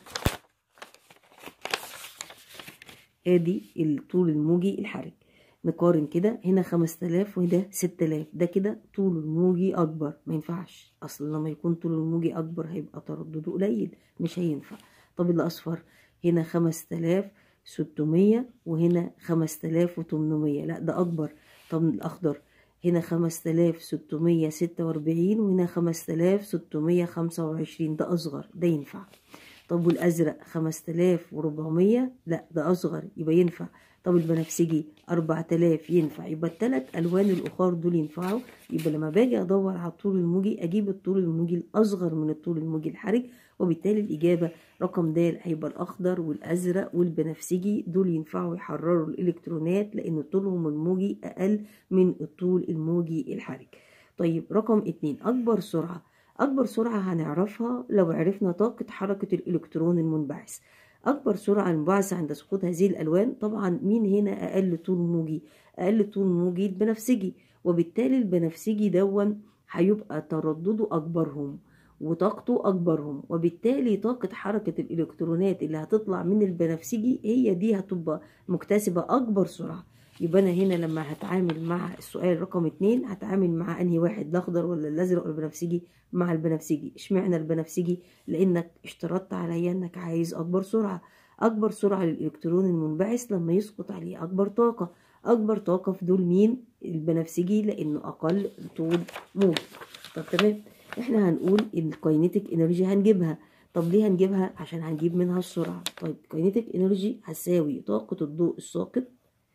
ادي الطول الموجي الحرج نقارن كده هنا خمس تلاف وهنا ست تلاف ده كده طول الموجي أكبر ما ينفعش أصل لما يكون طول الموجي أكبر هيبقى تردده قليل مش هينفع طب الأصفر هنا خمس تلاف ستمية وهنا خمس تلاف وتمنمية لا ده أكبر طب الأخضر هنا خمس تلاف ستمية ستة وأربعين وهنا خمس تلاف ستمية خمسة وعشرين ده أصغر ده ينفع طب والأزرق خمس تلاف وربعمية لا ده أصغر يبقى ينفع طب البنفسجي أربع تلاف ينفع يبقى التلات ألوان الأخر دول ينفعوا يبقى لما باجي أدور على الطول الموجي أجيب الطول الموجي الأصغر من الطول الموجي الحرج وبالتالي الإجابة رقم د هيبقى الأخضر والأزرق والبنفسجي دول ينفعوا يحرروا الإلكترونات لأن طولهم الموجي أقل من الطول الموجي الحرج طيب رقم اتنين أكبر سرعة أكبر سرعة هنعرفها لو عرفنا طاقة حركة الإلكترون المنبعث أكبر سرعة المنبعثة عند سقوط هذه الألوان طبعا مين هنا أقل طول موجي أقل طول موجي البنفسجي وبالتالي البنفسجي دون هيبقى تردده أكبرهم وطاقته أكبرهم وبالتالي طاقة حركة الإلكترونات اللي هتطلع من البنفسجي هي دي هتبقى مكتسبة أكبر سرعة يبقى أنا هنا لما هتعامل مع السؤال رقم اتنين هتعامل مع أنهي واحد الأخضر ولا الأزرق ولا البنفسجي مع البنفسجي اشمعنى البنفسجي لأنك اشترطت عليا أنك عايز أكبر سرعة أكبر سرعة للإلكترون المنبعث لما يسقط عليه أكبر طاقة أكبر طاقة في دول مين البنفسجي لأنه أقل طول موج طب تمام احنا هنقول الكاينيتيك انرجي هنجيبها طب ليه هنجيبها عشان هنجيب منها السرعة طيب كاينيتيك انرجي هتساوي طاقة الضوء الساقط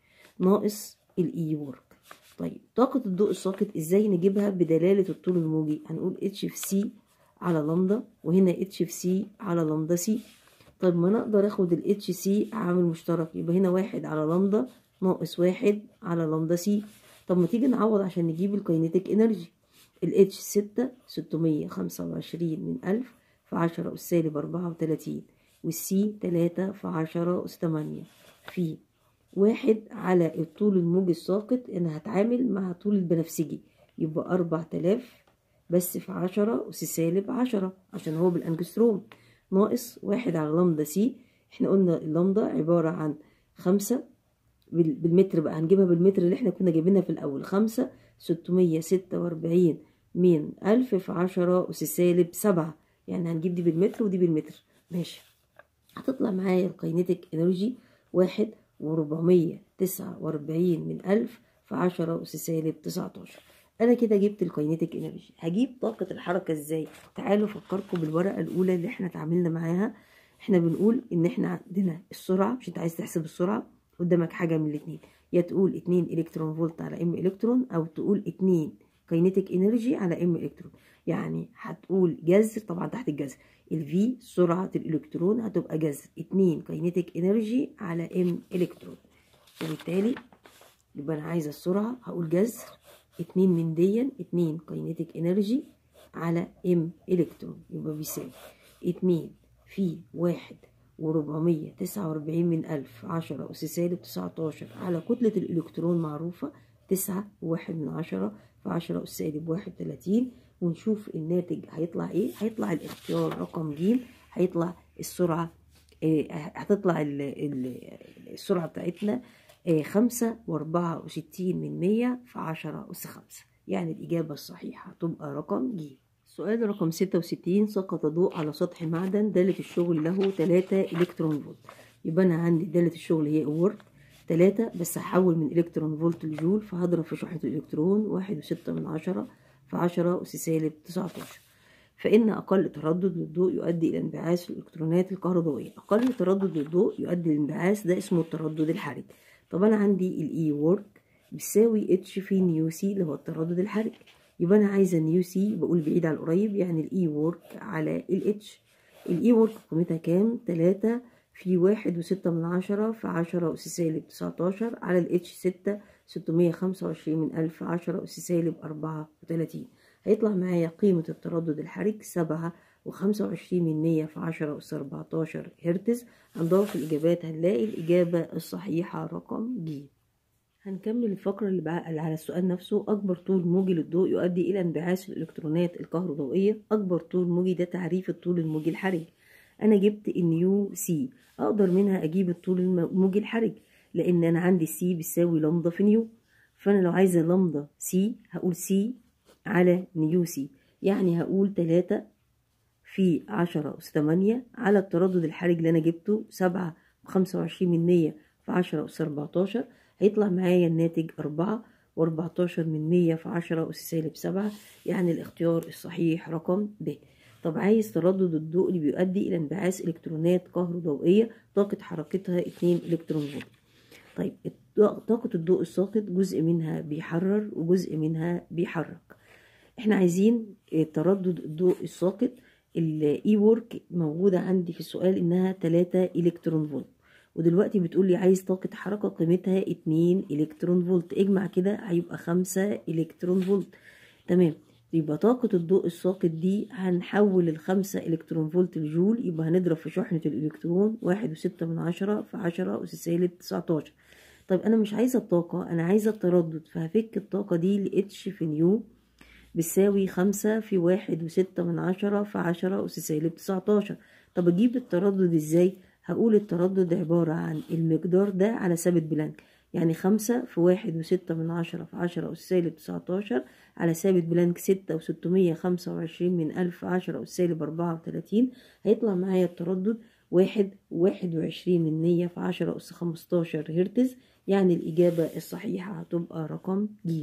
ناقص الاي وورك طيب طاقة الضوء الساقط ازاي نجيبها بدلالة الطول الموجي هنقول اتش في سي على لامدا وهنا اتش في سي على لامدا سي طيب ما انا اقدر اخد الاتش سي عامل مشترك يبقى هنا واحد على لامدا ناقص واحد على لامدا سي طب ما تيجي نعوض عشان نجيب الكاينيتيك انرجي الاتش ستة ستمية خمسة وعشرين من ألف في عشرة أس سالب أربعة وتلاتين والسي تلاتة في عشرة أس تمانية في واحد على الطول الموجي الساقط أنا هتعامل مع طول البنفسجي يبقى أربع تلاف بس في عشرة أس سالب عشرة عشان هو بالأنجستروم ناقص واحد على لامدا سي احنا قلنا اللامدا عبارة عن خمسة بالمتر بقى هنجيبها بالمتر اللي احنا كنا جايبينها في الأول خمسة ستمية ستة وأربعين من ألف في عشرة أس سالب سبعة يعني هنجيب دي بالمتر ودي بالمتر ماشي هتطلع معايا الكاينيتيك انرجي واحد وربعمية تسعة وأربعين من ألف في عشرة أس سالب تسعتاشر أنا كده جبت الكاينيتيك انرجي هجيب طاقة الحركة ازاي تعالوا فكركم بالورقة الأولى اللي احنا اتعاملنا معاها احنا بنقول ان احنا عندنا السرعة مش انت عايز تحسب السرعة قدامك حاجة من الاتنين يا تقول اتنين الكترون فولت على ام الكترون او تقول اتنين كاينيتيك انرجي على ام الكترون يعني هتقول جذر طبعا تحت الجذر الفي سرعة الالكترون هتبقى جذر اتنين كاينيتيك انرجي على ام الكترون وبالتالي يبقى انا عايزة السرعة هقول جذر اتنين من ديا اتنين كاينيتيك انرجي على ام الكترون يبقى بيساوي اتنين في واحد وربعمية تسعة وأربعين من ألف عشرة أس سالب تسعتاشر على كتلة الإلكترون معروفة تسعة وواحد من عشرة في عشرة أس سالب واحد تلاتين ونشوف الناتج هيطلع إيه هيطلع الاختيار رقم ج هيطلع السرعة إيه هتطلع ال ال السرعة بتاعتنا آه خمسة وأربعة وستين من مية في عشرة أس خمسة يعني الإجابة الصحيحة تبقى رقم ج سؤال رقم ستة وستين سقط ضوء على سطح معدن دالة الشغل له تلاتة إلكترون فولت يبقى أنا عندي دالة الشغل هي ورك تلاتة بس هحول من إلكترون فولت لجول فهضرب في شحنة الإلكترون واحد وستة من عشرة في عشرة أس سالب تسعتاشر فإن أقل تردد للضوء يؤدي إلى انبعاث الإلكترونات الكهربائية أقل تردد للضوء يؤدي للانبعاث ده اسمه التردد الحرج طب أنا عندي الإي وورك بتساوي اتش في نيو سي اللي هو التردد الحرج يبقى أنا عايزة نيو سي بقول بعيد على القريب يعني الإي وورك على الاتش الإي وورك قيمتها كام؟ تلاتة في واحد وستة من عشرة في عشرة أس سالب تسعتاشر على الاتش ستة ستمية خمسة وعشرين من ألف عشرة أس سالب أربعة وتلاتين هيطلع معايا قيمة التردد الحرج سبعة وخمسة وعشرين من مية في عشرة أس أربعتاشر هرتز هنضاف الإجابات هنلاقي الإجابة الصحيحة رقم ج هنكمل الفقرة اللي على السؤال نفسه أكبر طول موجي للضوء يؤدي إلى انبعاث الإلكترونات الكهروضوئية أكبر طول موجي ده تعريف الطول الموجي الحرج أنا جبت النيو سي أقدر منها أجيب الطول الموجي الحرج لأن أنا عندي سي بيساوي لمدة في نيو فأنا لو عايزة لمدة سي هقول سي على نيو سي يعني هقول تلاتة في عشرة أس تمانية على التردد الحرج اللي أنا جبته سبعة وخمسة وعشرين من مية في عشرة أس أربعتاشر هيطلع معايا الناتج أربعة وأربعتاشر من مية في عشرة أس سالب سبعة يعني الاختيار الصحيح رقم ب طب عايز تردد الضوء اللي بيؤدي إلى انبعاث إلكترونات كهروضوئية طاقة حركتها اتنين إلكترون فولت طيب طاقة الضوء الساقط جزء منها بيحرر وجزء منها بيحرك احنا عايزين تردد الضوء الساقط الاي وورك موجودة عندي في السؤال انها 3 الكترون فولت ودلوقتي بتقول لي عايز طاقة حركة قيمتها 2 الكترون فولت اجمع كده هيبقى 5 الكترون فولت تمام يبقى طاقة الضوء الساقط دي هنحول الخمسة إلكترون فولت لجول يبقى هنضرب في شحنة الإلكترون واحد وستة من عشرة في عشرة أس سالب تسعتاشر طيب أنا مش عايزة الطاقة أنا عايزة التردد فهفك الطاقة دي لإتش في نيو بتساوي خمسة في واحد وستة من عشرة في عشرة أس سالب تسعتاشر طب أجيب التردد إزاي؟ هقول التردد عبارة عن المقدار ده على ثابت بلانك يعني خمسة في واحد وستة من عشرة في عشرة أس سالب تسعتاشر على ثابت بلانك ستة وستمية خمسة وعشرين من ألف عشرة أس سالب أربعة وتلاتين هيطلع معايا التردد واحد واحد وعشرين من مية في عشرة أس خمستاشر هرتز يعني الإجابة الصحيحة هتبقى رقم ج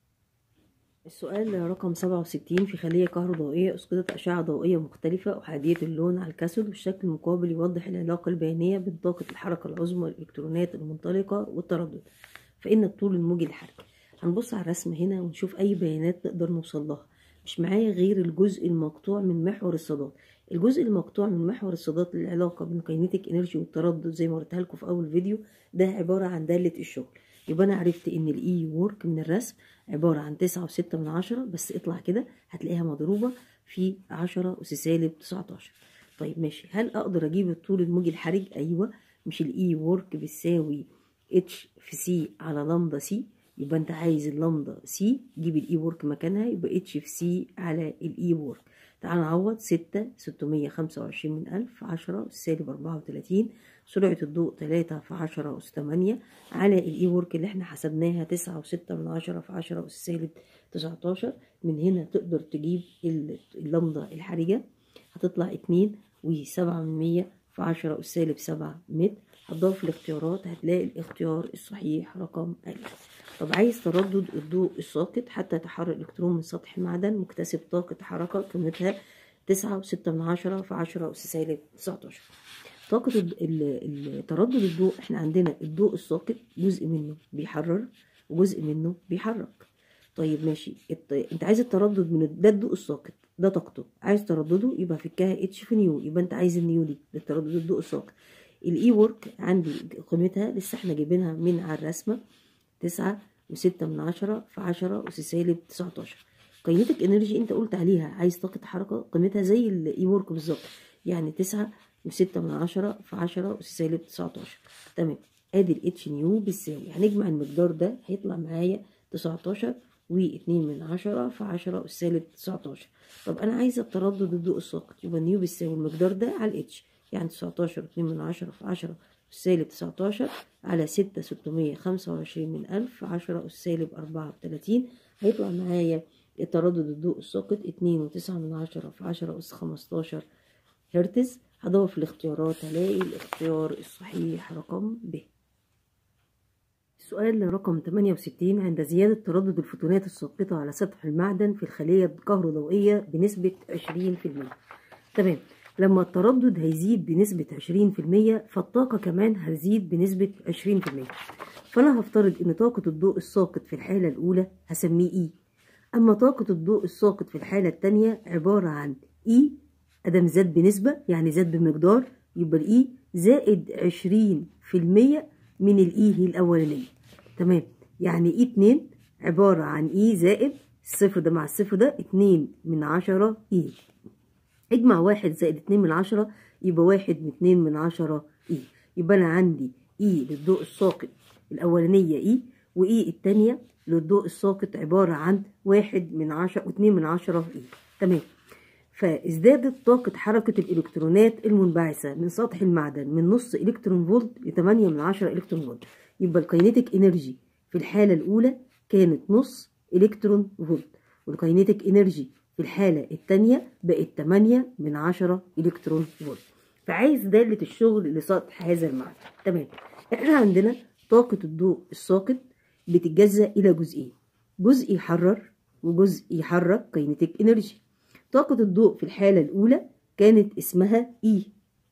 السؤال رقم سبعة وستين في خلية كهروضوئية أسقطت أشعة ضوئية مختلفة أحادية اللون على الكاثود والشكل المقابل يوضح العلاقة البيانية بين طاقة الحركة العظمى والإلكترونات المنطلقة والتردد فإن الطول الموجي الحركي هنبص على الرسم هنا ونشوف أي بيانات نقدر نوصل لها مش معايا غير الجزء المقطوع من محور الصادات الجزء المقطوع من محور الصادات للعلاقة بين كاينيتيك انرجي والتردد زي ما قلتها لكم في أول فيديو ده عبارة عن دالة الشغل يبقى أنا عرفت إن الإي وورك من الرسم عبارة عن تسعة وستة من عشرة بس اطلع كده هتلاقيها مضروبة في عشرة أس سالب تسعتاشر طيب ماشي هل أقدر أجيب الطول الموجي الحرج؟ أيوة مش الإي وورك بتساوي اتش في سي على لمدا سي يبقى أنت عايز اللمدا سي جيب الإي وورك مكانها يبقى اتش في سي على الإي وورك تعال نعوض ستة ستمية خمسة وعشرين من ألف عشرة سالب أربعة وتلاتين سرعة الضوء تلاتة في عشرة أس تمانية على الإي وورك اللي احنا حسبناها تسعة وستة من عشرة في عشرة أس سالب تسعتاشر من هنا تقدر تجيب اللمضة الحرجة هتطلع اتنين وسبعة من مية في عشرة أس سالب سبعة متر هتضاف الاختيارات هتلاقي الاختيار الصحيح رقم ألف طب عايز تردد الضوء الساقط حتى يتحرك الإلكترون من سطح المعدن مكتسب طاقة حركة قيمتها تسعة وستة من عشرة في عشرة أس سالب تسعتاشر طاقة تردد الضوء احنا عندنا الضوء الساقط جزء منه بيحرر وجزء منه بيحرك طيب ماشي انت عايز التردد من ده الضوء الساقط ده طاقته عايز تردده يبقى فكها اتش في نيو يبقى انت عايز النيو دي لتردد الضوء الساقط الاي وورك عندي قيمتها لسه احنا جايبينها من على الرسمه تسعة وستة من عشرة في عشرة أس سالب تسعتاشر كاينتيك انرجي انت قلت عليها عايز طاقة حركة قيمتها زي الاي وورك بالظبط يعني تسعة وستة من عشرة في عشرة أس سالب تسعتاشر تمام ادي الاتش نيو بتساوي هنجمع المقدار ده هيطلع معايا تسعتاشر واتنين من عشرة في عشرة أس سالب تسعتاشر طب أنا عايزة التردد الضوء الساقط يبقى نيو بتساوي المقدار ده على الاتش يعني تسعتاشر واتنين من عشرة في عشرة أس سالب تسعتاشر على ستة ستمية خمسة وعشرين من ألف في عشرة أس سالب أربعة وتلاتين هيطلع معايا تردد الضوء الساقط اتنين وتسعة من عشرة في عشرة أس خمستاشر هرتز هدور في الاختيارات هلاقي الاختيار الصحيح رقم ب السؤال رقم 68 عند زيادة تردد الفوتونات الساقطة على سطح المعدن في الخلية الكهروضوئية بنسبة 20% تمام لما التردد هيزيد بنسبة 20% فالطاقة كمان هتزيد بنسبة 20% فأنا هفترض إن طاقة الضوء الساقط في الحالة الأولى هسميه إي أما طاقة الضوء الساقط في الحالة التانية عبارة عن إي أدم زاد بنسبة يعني زاد بمقدار يبقى الإي زائد 20% من الإي الأولانية تمام يعني إي 2 عبارة عن إي زائد الصفر ده مع الصفر ده 2 من عشرة إي اجمع واحد زائد اتنين من عشرة يبقى واحد من اتنين من عشرة اي يبقى انا عندي اي للضوء الساقط الاولانية اي واي التانية للضوء الساقط عبارة عن واحد من عشرة واتنين من عشرة اي تمام فازدادت طاقة حركة الإلكترونات المنبعثة من سطح المعدن من نص إلكترون فولت لتمانية من عشرة إلكترون فولت يبقى الكاينيتيك إنرجي في الحالة الأولى كانت نص إلكترون فولت والكاينيتيك إنرجي في الحالة التانية بقت 8 من 10 إلكترون فولت فعايز دالة الشغل لسطح هذا المعدن تمام احنا عندنا طاقة الضوء الساقط بتتجزأ إلى جزئين جزء يحرر وجزء يحرك كاينيتيك انرجي طاقة الضوء في الحالة الأولى كانت اسمها إي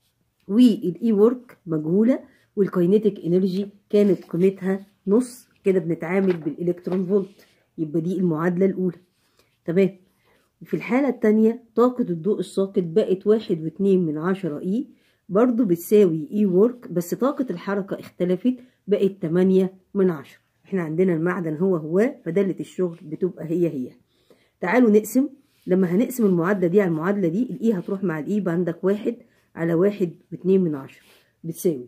والإي ورك مجهولة والكاينيتيك انرجي كانت قيمتها نص كده بنتعامل بالإلكترون فولت يبقى دي المعادلة الأولى تمام وفي الحالة التانية طاقة الضوء الساقط بقت واحد واتنين من عشرة اي برضو بتساوي اي وورك بس طاقة الحركة اختلفت بقت تمانية من عشرة احنا عندنا المعدن هو هو فدالة الشغل بتبقى هي هي تعالوا نقسم لما هنقسم المعادلة دي على المعادلة دي الاي هتروح مع الاي يبقى عندك واحد على واحد واتنين من عشرة بتساوي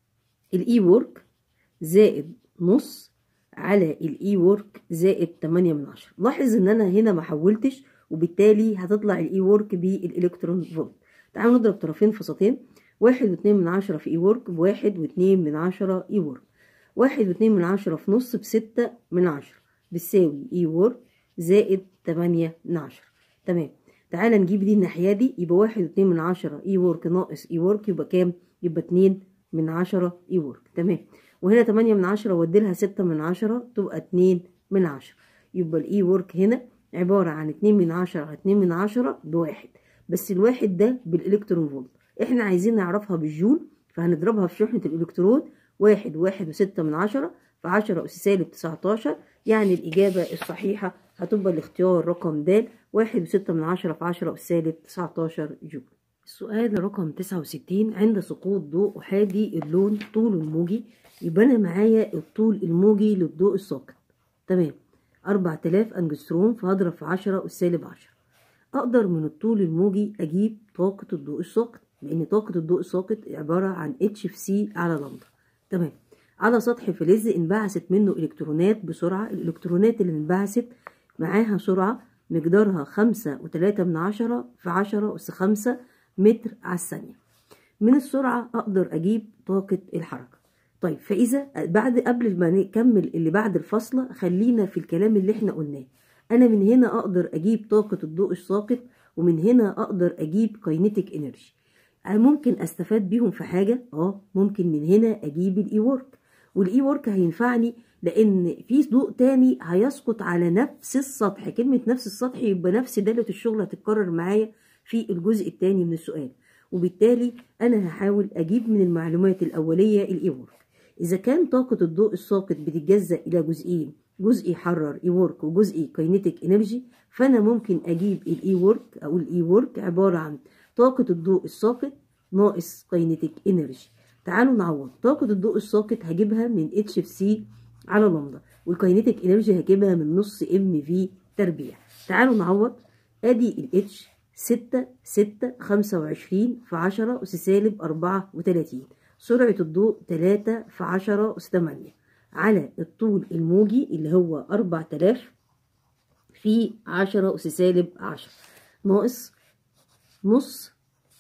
الاي وورك زائد نص على الاي وورك زائد تمانية من عشرة لاحظ ان انا هنا ما حولتش وبالتالي هتطلع الاي وورك بالالكترون فولت تعالوا نضرب طرفين في سطين واحد واتنين من عشرة في اي وورك بواحد واتنين من عشرة اي وورك واحد واتنين من عشرة في نص بستة من عشرة بتساوي اي وورك زائد تمانية من عشرة تمام تعالى نجيب دي الناحية دي يبقى واحد واتنين من عشرة اي وورك ناقص اي وورك يبقى كام يبقى اتنين من عشرة اي وورك تمام وهنا تمانية من عشرة وديلها ستة من عشرة تبقى اتنين من عشرة يبقى الاي وورك هنا عبارة عن اتنين من عشرة على اتنين من عشرة بواحد بس الواحد ده بالإلكترون فولت احنا عايزين نعرفها بالجول فهنضربها في شحنة الإلكترون واحد واحد وستة من عشرة في عشرة أس سالب تسعتاشر يعني الإجابة الصحيحة هتبقى الاختيار رقم د واحد وستة من عشرة في عشرة أس سالب تسعتاشر جول السؤال رقم تسعة وستين عند سقوط ضوء أحادي اللون طوله الموجي يبقى أنا معايا الطول الموجي للضوء الساقط تمام أربعة آلاف أنجستروم فهضرب في عشرة أس سالب عشرة أقدر من الطول الموجي أجيب طاقة الضوء الساقط لأن طاقة الضوء الساقط عبارة عن اتش في سي على لمدة تمام على سطح فلز انبعثت منه إلكترونات بسرعة الإلكترونات اللي انبعثت معاها سرعة مقدارها خمسة وتلاتة من عشرة في عشرة أس خمسة متر على الثانية من السرعة أقدر أجيب طاقة الحركة طيب فإذا بعد قبل ما نكمل اللي بعد الفاصلة خلينا في الكلام اللي احنا قلناه أنا من هنا أقدر أجيب طاقة الضوء الساقط ومن هنا أقدر أجيب كاينيتيك انرجي ممكن أستفاد بيهم في حاجة اه ممكن من هنا أجيب الإي وورك والإي وورك هينفعني لأن في ضوء تاني هيسقط على نفس السطح كلمة نفس السطح يبقى نفس دالة الشغل هتتكرر معايا في الجزء التاني من السؤال وبالتالي أنا هحاول أجيب من المعلومات الأولية الإي وورك إذا كان طاقة الضوء الساقط بتتجزأ إلى جزئين جزء يحرر اي وورك وجزء كاينيتيك انرجي فانا ممكن اجيب الاي وورك او الاي وورك عباره عن طاقه الضوء الساقط ناقص كاينيتيك انرجي تعالوا نعوض طاقه الضوء الساقط هجيبها من اتش في سي على لمدا والكاينيتيك انرجي هجيبها من نص ام في تربيع تعالوا نعوض ادي الاتش ستة ستة خمسة وعشرين في عشرة أس سالب أربعة وتلاتين سرعة الضوء تلاتة في عشرة أس تمانية على الطول الموجي اللي هو أربعة آلاف في عشرة أس سالب عشرة ناقص نص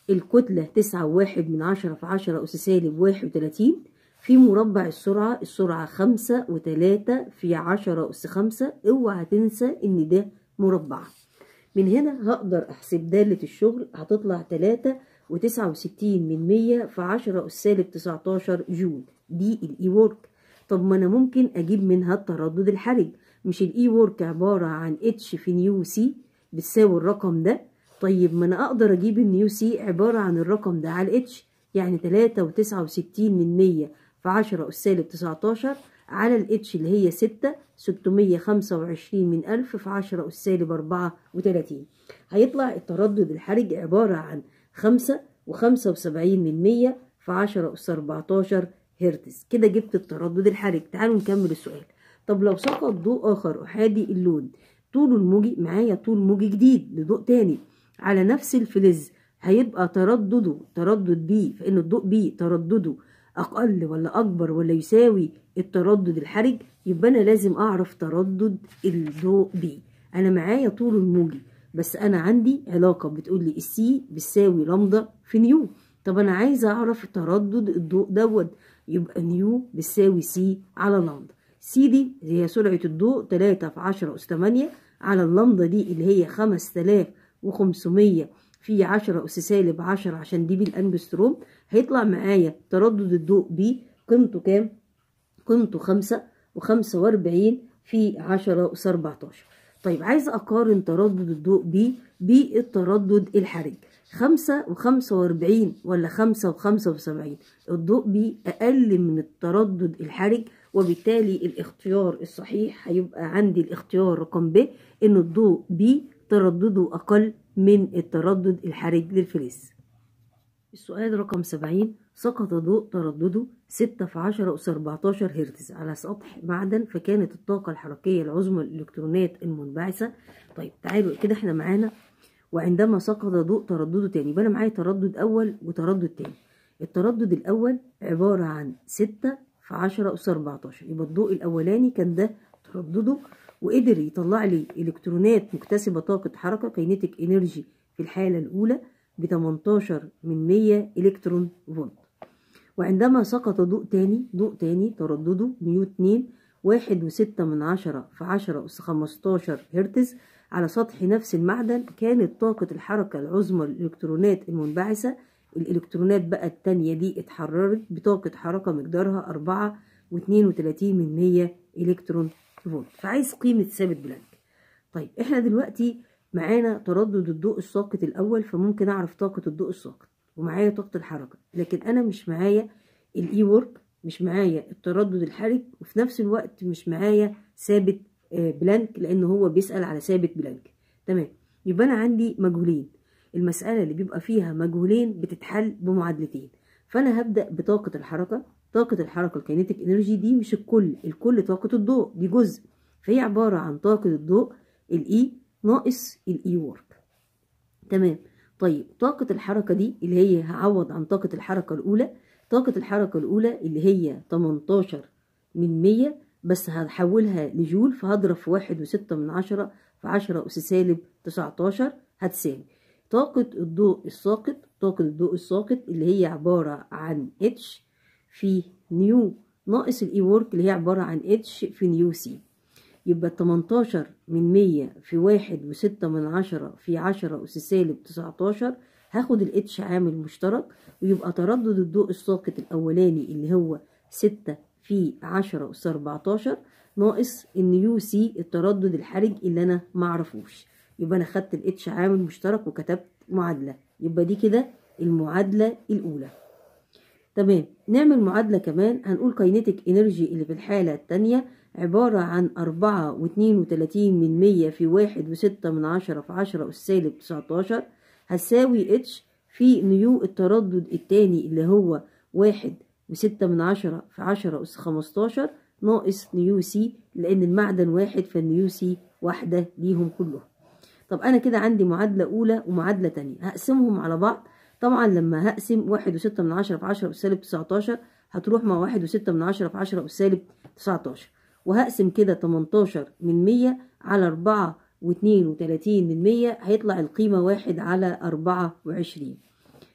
الكتلة تسعة وواحد من عشرة في عشرة أس سالب واحد وتلاتين في مربع السرعة السرعة خمسة وتلاتة في عشرة أس خمسة اوعى تنسى إن ده مربع من هنا هقدر أحسب دالة الشغل هتطلع تلاتة وتسعة وستين من مية في عشرة أس سالب تسعتاشر جول دي الإي وورك طب ما أنا ممكن أجيب منها التردد الحرج مش الإي وورك عبارة عن اتش في نيو سي بتساوي الرقم ده طيب ما أنا أقدر أجيب النيو سي عبارة عن الرقم ده على الاتش يعني تلاتة وتسعة وستين من مية في عشرة أس سالب تسعتاشر على الاتش اللي هي ستة ستمية خمسة وعشرين من ألف في عشرة أس سالب أربعة وتلاتين هيطلع التردد الحرج عبارة عن خمسة وخمسة وسبعين من مية في عشرة أس أربعتاشر هرتز كده جبت التردد الحرج تعالوا نكمل السؤال طب لو سقط ضوء آخر أحادي اللون طوله الموجي معايا طول موجي جديد لضوء تاني على نفس الفلز هيبقى تردده تردد بي فإن الضوء بي تردده أقل ولا أكبر ولا يساوي التردد الحرج يبقى أنا لازم أعرف تردد الضوء بي أنا معايا طول الموجي بس أنا عندي علاقة بتقول لي السي بتساوي لمدة في نيو طب أنا عايزة أعرف تردد الضوء دوت يبقى نيو بتساوي سي على لمدة سي دي هي سرعة الضوء تلاتة في عشرة أس تمانية على اللمدة دي اللي هي خمس تلاف وخمسمية في عشرة أس سالب عشرة عشان دي بالأنجستروم هيطلع معايا تردد الضوء بي قيمته كام؟ قيمته خمسة وخمسة وأربعين في عشرة أس أربعتاشر طيب عايزة أقارن تردد الضوء بي بالتردد الحرج خمسة وخمسة وأربعين ولا خمسة وخمسة وسبعين الضوء بي أقل من التردد الحرج وبالتالي الاختيار الصحيح هيبقى عندي الاختيار رقم ب إن الضوء بي تردده أقل من التردد الحرج للفلز السؤال رقم سبعين سقط ضوء تردده ستة في عشرة أس أربعتاشر هرتز على سطح معدن فكانت الطاقة الحركية العظمى للإلكترونات المنبعثة طيب تعالوا كده احنا معانا وعندما سقط ضوء تردده تاني يبقى أنا معايا تردد أول وتردد تاني التردد الأول عبارة عن ستة في عشرة أس أربعتاشر يبقى الضوء الأولاني كان ده تردده وقدر يطلع لي إلكترونات مكتسبة طاقة حركة كينيتيك إنرجي في الحالة الأولى ب 18 من 100 إلكترون فولت وعندما سقط ضوء تاني ضوء تاني تردده نيو 2 واحد وستة من عشرة في عشرة أس خمستاشر هرتز على سطح نفس المعدن كانت طاقة الحركة العظمى للإلكترونات المنبعثة الإلكترونات بقى التانية دي اتحررت بطاقة حركة مقدارها أربعة واتنين وتلاتين من مية إلكترون فولت فعايز قيمة ثابت بلانك طيب احنا دلوقتي معانا تردد الضوء الساقط الأول فممكن أعرف طاقة الضوء الساقط ومعايا طاقة الحركة لكن أنا مش معايا الإي وورك مش معايا التردد الحرج وفي نفس الوقت مش معايا ثابت بلانك لأن هو بيسأل على ثابت بلانك تمام يبقى أنا عندي مجهولين المسألة اللي بيبقى فيها مجهولين بتتحل بمعادلتين فأنا هبدأ بطاقة الحركة طاقة الحركة الكينيتيك انرجي دي مش الكل الكل طاقة الضوء دي جزء فهي عبارة عن طاقة الضوء الإي ناقص الإي وورك تمام طيب طاقة الحركة دي اللي هي هعوض عن طاقة الحركة الأولى طاقة الحركة الأولى اللي هي 18 من 100 بس هحولها لجول فهضرب في واحد وستة من عشرة في عشرة أس سالب 19 هتساوي طاقة الضوء الساقط طاقة الضوء الساقط اللي هي عبارة عن اتش في نيو ناقص الاي وورك اللي هي عبارة عن اتش في نيو سي يبقى 18 من 100 في واحد وستة من عشرة في عشرة أس سالب 19 هاخد الاتش عامل مشترك ويبقى تردد الضوء الساقط الأولاني اللي هو ستة في عشرة أس 14 ناقص النيو سي التردد الحرج اللي أنا معرفوش يبقى أنا خدت الاتش عامل مشترك وكتبت معادلة يبقى دي كده المعادلة الأولى تمام نعمل معادلة كمان هنقول كاينيتيك انرجي اللي في الحالة التانية عبارة عن أربعة واتنين وتلاتين من مية في واحد وستة من عشرة في عشرة أس سالب تسعتاشر هتساوي اتش في نيو التردد التاني اللي هو واحد وستة من عشرة في عشرة أس خمستاشر ناقص نيو سي لأن المعدن واحد فالنيو سي واحدة ليهم كلهم طب أنا كده عندي معادلة أولى ومعادلة تانية هقسمهم على بعض طبعا لما هقسم واحد وستة من عشرة في عشرة أس سالب تسعتاشر هتروح مع واحد وستة من عشرة في عشرة أس سالب تسعتاشر وهقسم كده تمنتاشر من مية على أربعة واتنين وتلاتين من مية هيطلع القيمة واحد على أربعة وعشرين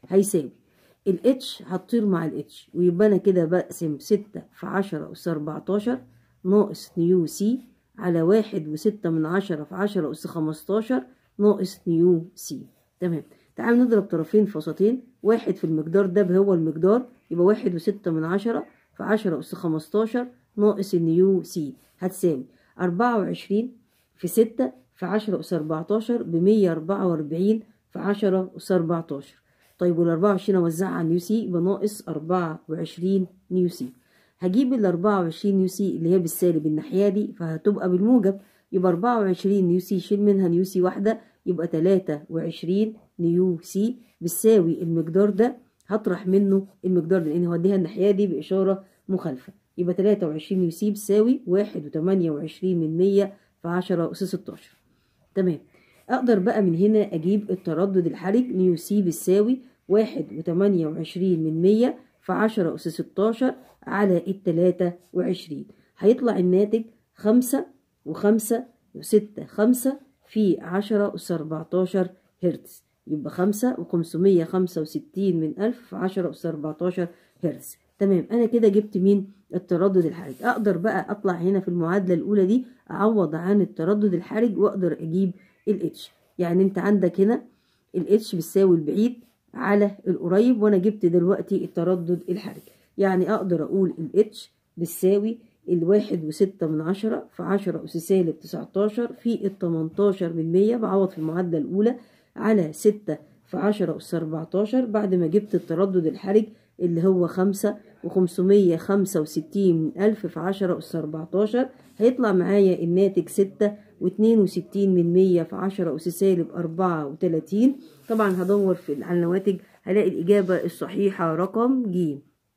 هيساوي الاتش هتطير مع الاتش ويبقى انا كده بقسم ستة في عشرة أس أربعتاشر ناقص نيو سي على واحد وستة من عشرة في عشرة أس خمستاشر ناقص نيو سي تمام تعالوا نضرب طرفين في وسطين واحد في المقدار ده هو المقدار يبقى واحد وستة من عشرة في عشرة أس خمستاشر ناقص النيو سي هتساوي أربعة وعشرين في ستة في عشرة أس أربعتاشر بمية أربعة وأربعين في عشرة أس أربعتاشر طيب والأربعة وعشرين أوزعها على نيو سي يبقى ناقص أربعة وعشرين نيو سي هجيب الأربعة وعشرين نيو سي اللي هي بالسالب الناحية دي فهتبقى بالموجب يبقى أربعة وعشرين نيو سي شيل منها نيو سي واحدة يبقى تلاتة وعشرين نيو سي بتساوي المقدار ده هطرح منه المقدار ده لأن هوديها الناحية دي بإشارة مخالفة يبقى تلاتة وعشرين نيو سي بتساوي واحد وتمانية وعشرين من مية في عشرة أس ستاشر تمام أقدر بقى من هنا أجيب التردد الحرج نيو سي بتساوي واحد وتمانية وعشرين من مية في عشرة أس ستاشر على التلاتة وعشرين هيطلع الناتج خمسة وخمسة وستة خمسة في عشرة أس أربعتاشر هرتز يبقى خمسة وخمسمية خمسة وستين من ألف في عشرة أس أربعتاشر هرتز تمام أنا كده جبت مين التردد الحرج أقدر بقى أطلع هنا في المعادلة الأولى دي أعوض عن التردد الحرج وأقدر أجيب الاتش يعني أنت عندك هنا الاتش بتساوي البعيد على القريب وأنا جبت دلوقتي التردد الحرج يعني أقدر أقول الاتش بتساوي الواحد وستة من عشرة في عشرة أس سالب تسعتاشر في التمنتاشر من مية بعوض في المعادلة الأولى على ستة في عشرة أس أربعتاشر بعد ما جبت التردد الحرج اللي هو خمسة وخمسمية خمسة وستين من ألف في عشرة أس أربعتاشر هيطلع معايا الناتج ستة واتنين وستين من مية في عشرة أس سالب أربعة وتلاتين طبعا هدور في على النواتج هلاقي الإجابة الصحيحة رقم ج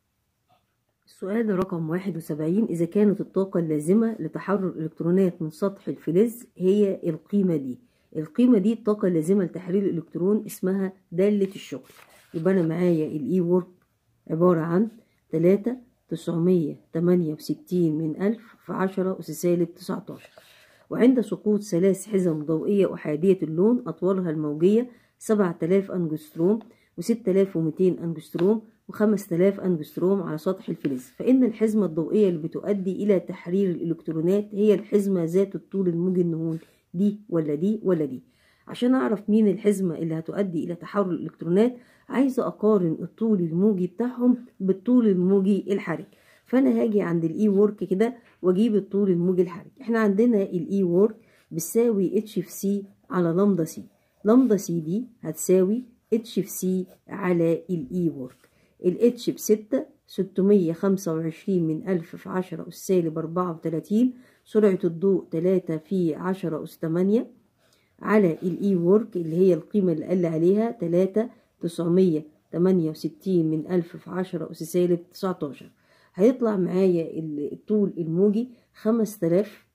السؤال رقم واحد وسبعين إذا كانت الطاقة اللازمة لتحرر الإلكترونات من سطح الفلز هي القيمة دي القيمة دي الطاقة اللازمة لتحرير الإلكترون اسمها دالة الشغل يبقى أنا معايا الإي وورك عبارة عن تلاتة تسعمية تمانية وستين من ألف في عشرة أس سالب تسعتاشر وعند سقوط ثلاث حزم ضوئية أحادية اللون أطوالها الموجية سبعة آلاف أنجستروم وستة آلاف ومتين أنجستروم وخمس تلاف أنجستروم على سطح الفلز فإن الحزمة الضوئية اللي بتؤدي إلى تحرير الإلكترونات هي الحزمة ذات الطول الموجي النهون دي ولا دي ولا دي عشان أعرف مين الحزمة اللي هتؤدي إلى تحرر الإلكترونات عايزة أقارن الطول الموجي بتاعهم بالطول الموجي الحرج فأنا هاجي عند الإي وورك كده وأجيب الطول الموجي الحرج إحنا عندنا الإي وورك بتساوي اتش في سي على لامدا سي لامدا سي دي هتساوي اتش في سي على الإي وورك الاتش بستة ستمية خمسة وعشرين من ألف في عشرة أس سالب أربعة وتلاتين سرعة الضوء تلاتة في عشرة أس تمانية على الإي وورك اللي هي القيمة اللي قال عليها تلاتة تسعمية تمانية وستين من ألف في عشرة أس سالب تسعتاشر هيطلع معايا الطول الموجي خمس تلاف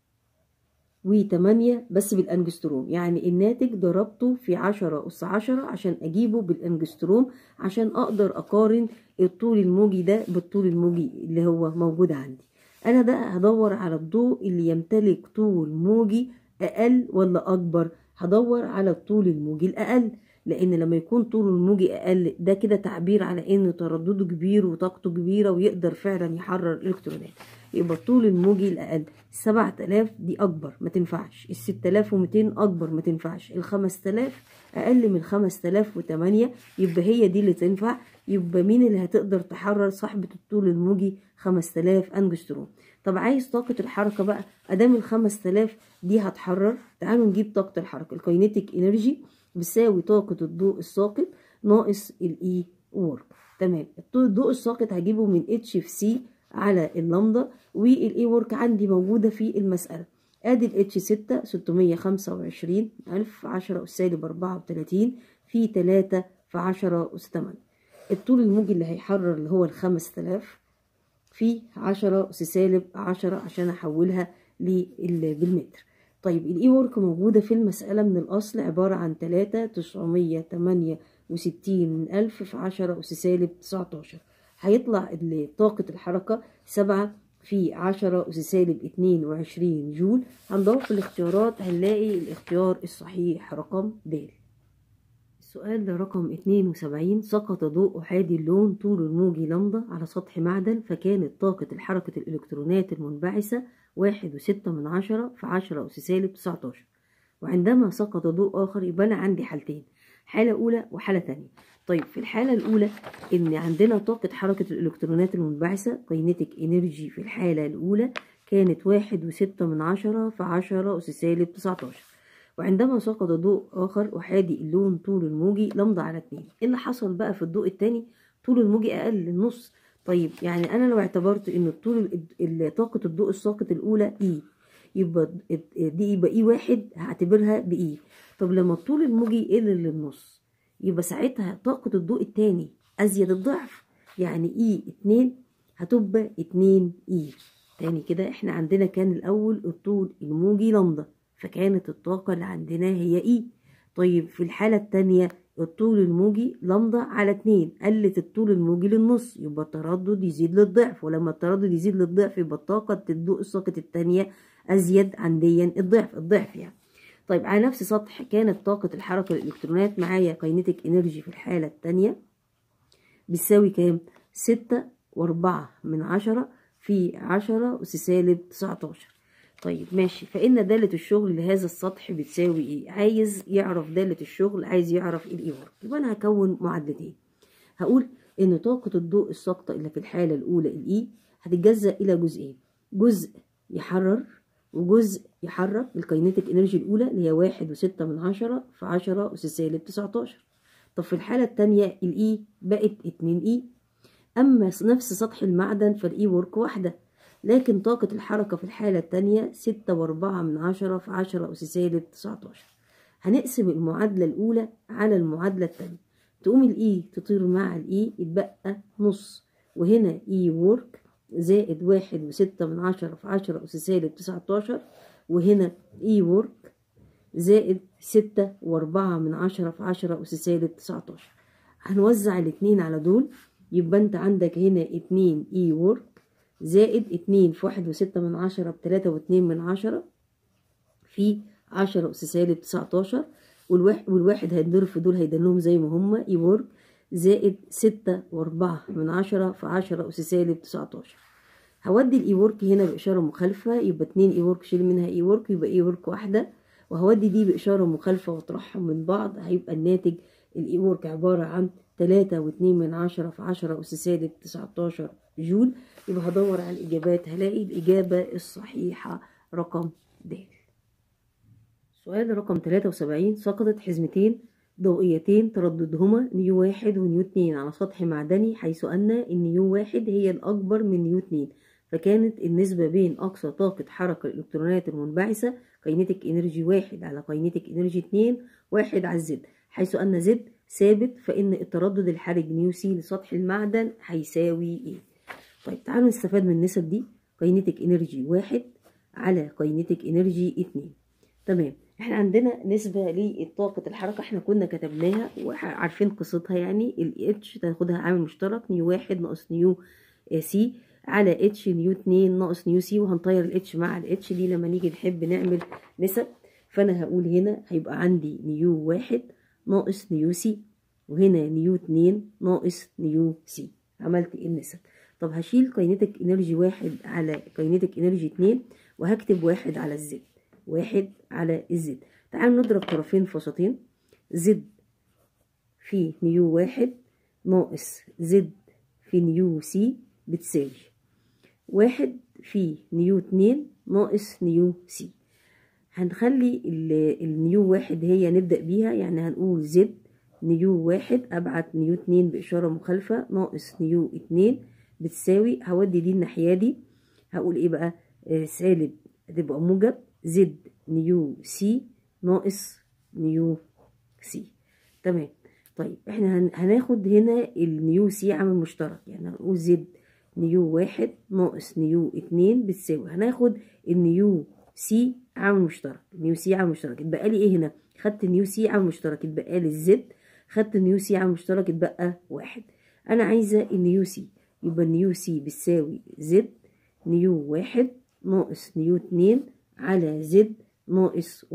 وتمانية بس بالأنجستروم يعني الناتج ضربته في عشرة أس عشرة عشان أجيبه بالأنجستروم عشان أقدر أقارن الطول الموجي ده بالطول الموجي اللي هو موجود عندي أنا بقى هدور على الضوء اللي يمتلك طول موجي أقل ولا أكبر هدور على الطول الموجي الأقل لأن لما يكون طوله الموجي أقل ده كده تعبير على إن تردده كبير وطاقته كبيرة ويقدر فعلا يحرر الإلكترونات يبقى الطول الموجي الأقل السبعة آلاف دي أكبر ما تنفعش الست آلاف ومتين أكبر ما تنفعش الخمس آلاف أقل من خمس آلاف وتمانية يبقى هي دي اللي تنفع يبقى مين اللي هتقدر تحرر صاحبة الطول الموجي خمس آلاف أنجستروم طب عايز طاقة الحركة بقى أدام الخمس آلاف دي هتحرر تعالوا نجيب طاقة الحركة الكاينيتيك إنرجي بيساوي طاقة الضوء الساقط ناقص الإي وورك تمام الضوء الساقط هجيبه من اتش في سي على اللامدا والاي وورك عندي موجودة في المسألة ادي الاتش ستة ستمية خمسة وعشرين ألف عشرة أس سالب أربعة وتلاتين في تلاتة في عشرة أس تمانية الطول الموجي اللي هيحرر اللي هو الخمس تلاف في عشرة أس سالب عشرة عشان أحولها بالمتر طيب الاي وورك موجودة في المسألة من الأصل عبارة عن تلاتة تسعمية تمانية وستين من ألف في عشرة أس سالب تسعتاشر هيطلع طاقة الحركة سبعة في عشرة أس سالب اتنين وعشرين جول هندور في الاختيارات هنلاقي الاختيار الصحيح رقم د السؤال رقم 72 سقط ضوء أحادي اللون طول الموجي لمدة على سطح معدن فكانت طاقة الحركة الإلكترونات المنبعثة واحد وستة من عشرة في عشرة أس سالب تسعتاشر وعندما سقط ضوء آخر يبقى أنا عندي حالتين حالة أولى وحالة تانية طيب في الحالة الأولى إن عندنا طاقة حركة الإلكترونات المنبعثة كاينتيك إنرجي في الحالة الأولى كانت واحد وستة من عشرة في عشرة أس سالب تسعتاشر وعندما سقط ضوء آخر أحادي اللون طول الموجي لمضة على اتنين إيه اللي حصل بقى في الضوء التاني طول الموجي أقل النص طيب يعني أنا لو اعتبرت إن طول طاقة الضوء الساقط الأولى إي يبقى دي يبقى إي واحد هعتبرها بإي طب لما الطول الموجي يقل للنص يبقى ساعتها طاقة الضوء التاني أزيد الضعف يعني إي اتنين هتبقى اتنين إي تاني كده احنا عندنا كان الأول الطول الموجي لمضة فكانت الطاقة اللي عندنا هي إي طيب في الحالة التانية الطول الموجي لمضة على اتنين قلت الطول الموجي للنص يبقى التردد يزيد للضعف ولما التردد يزيد للضعف يبقى طاقة الضوء الساقط التانية أزيد عنديا الضعف الضعف يعني طيب على نفس سطح كانت طاقة الحركة الإلكترونات معايا كاينتيك إنرجي في الحالة التانية بتساوي كام؟ ستة وأربعة من عشرة في عشرة أس سالب تسعتاشر طيب ماشي فإن دالة الشغل لهذا السطح بتساوي إيه؟ عايز يعرف دالة الشغل عايز يعرف الإي ورك يبقى أنا هكون معادلتين هقول إن طاقة الضوء الساقطة اللي في الحالة الأولى الإي هتتجزأ إلى جزئين جزء يحرر وجزء يحرك الكاينيتيك انرجي الاولى اللي هي واحد وستة من عشرة في عشرة اس سالب تسعتاشر طب في الحالة التانية الاي بقت اتنين اي اما نفس سطح المعدن فالاي ورك واحدة لكن طاقة الحركة في الحالة التانية ستة واربعة من عشرة في عشرة اس سالب تسعتاشر هنقسم المعادلة الأولى على المعادلة التانية تقوم الاي تطير مع الاي يتبقى نص وهنا اي ورك زائد واحد وستة من عشرة في عشرة أس سالب تسعتاشر وهنا إي ورك زائد ستة وأربعة من عشرة في عشرة أس سالب تسعتاشر هنوزع الاتنين على دول يبقى أنت عندك هنا اتنين إي ورك زائد اتنين في واحد وستة من عشرة بتلاتة واتنين من عشرة في عشرة أس سالب تسعتاشر والواحد, والواحد هيتضرب في دول هيدنهم زي ما هما إي ورك زائد ستة وأربعة من عشرة في عشرة أس سالب تسعتاشر هودي الإي ورك هنا بإشارة مخالفة يبقى اتنين إي ورك شيل منها إي ورك يبقى إي ورك واحدة وهودي دي بإشارة مخالفة واطرحهم من بعض هيبقى الناتج الإي ورك عبارة عن تلاتة واتنين من عشرة في عشرة أس سالب تسعتاشر جول يبقى هدور على الإجابات هلاقي الإجابة الصحيحة رقم د سؤال رقم تلاتة وسبعين سقطت حزمتين ضوئيتين ترددهما نيو واحد ونيو اتنين على سطح معدني حيث أن النيو واحد هي الأكبر من نيو اتنين فكانت النسبة بين أقصى طاقة حركة الإلكترونات المنبعثة كاينتيك إنرجي واحد على كاينتيك إنرجي اتنين واحد على الزد حيث أن زد ثابت فإن التردد الحرج نيو سي لسطح المعدن هيساوي إيه طيب تعالوا نستفاد من النسب دي كاينتيك إنرجي واحد على كاينتيك إنرجي اتنين تمام احنا عندنا نسبة لطاقة الحركة احنا كنا كتبناها وعارفين قصتها يعني ال H تاخدها عامل مشترك نيو واحد ناقص نيو سي على اتش نيو اتنين ناقص نيو سي وهنطير الاتش مع الاتش دي لما نيجي نحب نعمل نسب فانا هقول هنا هيبقى عندي نيو واحد ناقص نيو سي وهنا نيو اتنين ناقص نيو سي عملت النسب طب هشيل كاينتيك انرجي واحد على كاينتيك انرجي اتنين وهكتب واحد على الزد واحد على الزد تعالوا نضرب طرفين في وسطين زد في نيو واحد ناقص زد في نيو سي بتساوي واحد في نيو اتنين ناقص نيو سي هنخلي النيو واحد هي نبدأ بيها يعني هنقول زد نيو واحد أبعت نيو اتنين بإشارة مخالفة ناقص نيو اتنين بتساوي هودي دي الناحية دي هقول ايه بقى آه سالب هتبقى موجب زد نيو سي ناقص نيو سي تمام طيب احنا هناخد هنا النيو سي عامل مشترك يعني هنقول زد نيو واحد ناقص نيو اتنين بتساوي هناخد النيو سي عامل مشترك نيو سي عامل مشترك اتبقى لي ايه هنا خدت نيو سي عامل مشترك اتبقى لي الزد خدت نيو سي عامل مشترك اتبقى واحد انا عايزه النيو سي يبقى النيو سي بتساوي زد نيو واحد ناقص نيو اتنين على زد ناقص واحد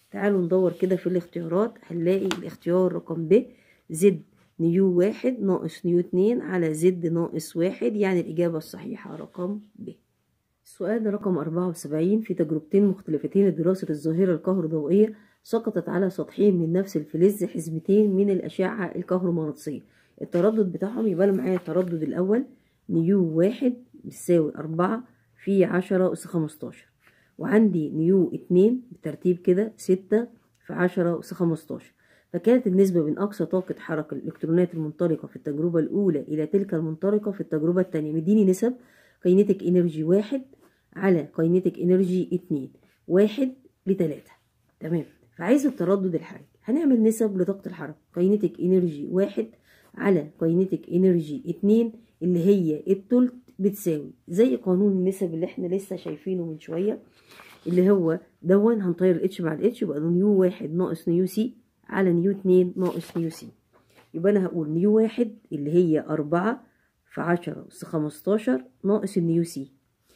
تعالوا ندور كده في الاختيارات هنلاقي الاختيار رقم ب زد نيو واحد ناقص نيو اتنين على زد ناقص واحد يعني الإجابة الصحيحة رقم ب السؤال رقم أربعة وسبعين في تجربتين مختلفتين لدراسة الظاهرة الكهروضوئية سقطت على سطحين من نفس الفلز حزمتين من الأشعة الكهرومغناطيسية التردد بتاعهم يبقى أنا معايا التردد الأول نيو واحد بتساوي أربعة في عشرة أس خمستاشر وعندي نيو اتنين بالترتيب كده ستة في عشرة أس خمستاشر فكانت النسبة بين أقصى طاقة حركة الإلكترونات المنطلقة في التجربة الأولى إلى تلك المنطلقة في التجربة التانية مديني نسب كاينيتيك انرجي واحد على كاينيتيك انرجي اتنين واحد لتلاتة تمام فعايز التردد الحركي هنعمل نسب لطاقة الحركة كاينيتيك انرجي واحد على كاينيتيك انرجي اتنين اللي هي التلت بتساوي زي قانون النسب اللي احنا لسه شايفينه من شوية اللي هو دون هنطير الاتش مع الاتش يبقى ده نيو واحد ناقص نيو سي على نيو اتنين ناقص نيو سي يبقى انا هقول نيو واحد اللي هي أربعة في عشرة أس خمستاشر ناقص النيو سي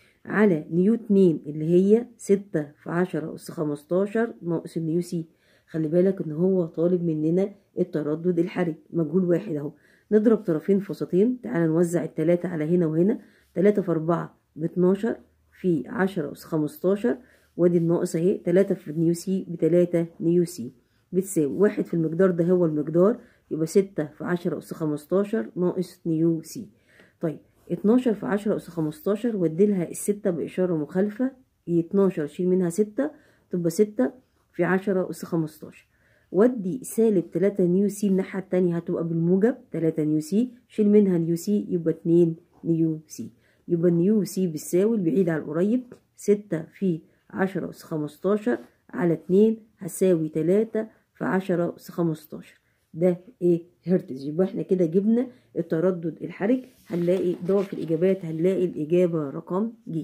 على نيو اتنين اللي هي ستة في عشرة أس خمستاشر ناقص النيو سي خلي بالك ان هو طالب مننا التردد الحرج مجهول واحد اهو نضرب طرفين في وسطين تعالى نوزع التلاتة على هنا وهنا تلاتة في أربعة باتناشر في عشرة أس خمستاشر وادي الناقص اهي تلاتة في نيو سي بتلاتة نيو سي بتساوي واحد في المقدار ده هو المقدار يبقى ستة في عشرة أس خمستاشر ناقص نيو سي طيب اتناشر في عشرة أس خمستاشر واديلها الستة بإشارة مخالفة اتناشر شيل منها ستة تبقى ستة في عشرة أس خمستاشر ودي سالب تلاتة نيو سي الناحية التانية هتبقى بالموجب تلاتة نيو سي شيل منها نيو سي يبقى اتنين نيو سي يبقى نيو سي بتساوي البعيد على القريب ستة في عشرة أس خمستاشر على اتنين هساوي تلاتة في عشرة أس خمستاشر ده ايه هرتز يبقى احنا كده جبنا التردد الحرج هنلاقي دور في الإجابات هنلاقي الإجابة رقم ج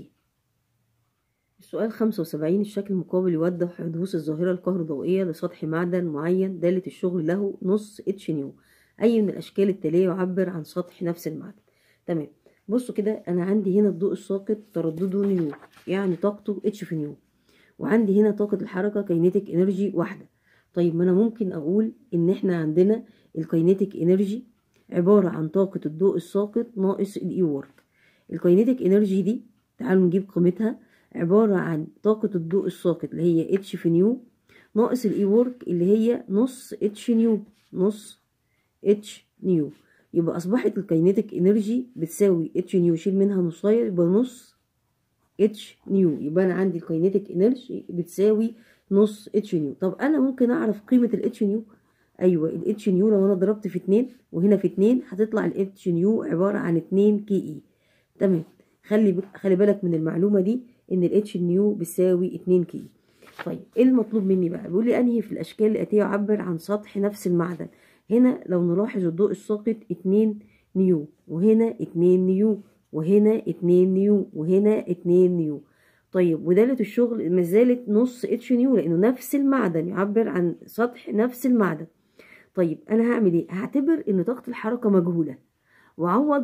السؤال خمسة وسبعين الشكل المقابل يوضح حدوث الظاهرة الكهروضوئية لسطح معدن معين دالة الشغل له نص اتش نيو أي من الأشكال التالية يعبر عن سطح نفس المعدن تمام بصوا كده أنا عندي هنا الضوء الساقط تردده نيو يعني طاقته اتش في نيو وعندي هنا طاقة الحركة كاينيتيك انرجي واحدة طيب ما أنا ممكن أقول إن إحنا عندنا الكاينيتيك انرجي عبارة عن طاقة الضوء الساقط ناقص الاي وورك الكاينيتيك انرجي دي تعالوا نجيب قيمتها عبارة عن طاقة الضوء الساقط اللي هي اتش في نيو ناقص الاي وورك اللي هي نص اتش نيو نص اتش نيو يبقى أصبحت الكاينيتيك انرجي بتساوي اتش نيو شيل منها نصاير يبقى نص اتش نيو يبقى أنا عندي الكاينيتيك انرجي بتساوي نص اتش نيو طب أنا ممكن أعرف قيمة الاتش نيو ايوه الاتش نيو لو انا ضربت في اتنين وهنا في اتنين هتطلع الاتش نيو عباره عن اتنين كي اي تمام خلي ب... خلي بالك من المعلومه دي ان الاتش نيو بيساوي اتنين كي اي طيب ايه المطلوب مني بقى بيقول لي انهي في الاشكال الاتيه يعبر عن سطح نفس المعدن هنا لو نلاحظ الضوء الساقط اتنين نيو وهنا اتنين نيو وهنا اتنين نيو وهنا اتنين نيو طيب ودالة الشغل ما زالت نص اتش نيو لانه نفس المعدن يعبر عن سطح نفس المعدن طيب انا هعمل ايه هعتبر ان طاقه الحركه مجهوله واعوض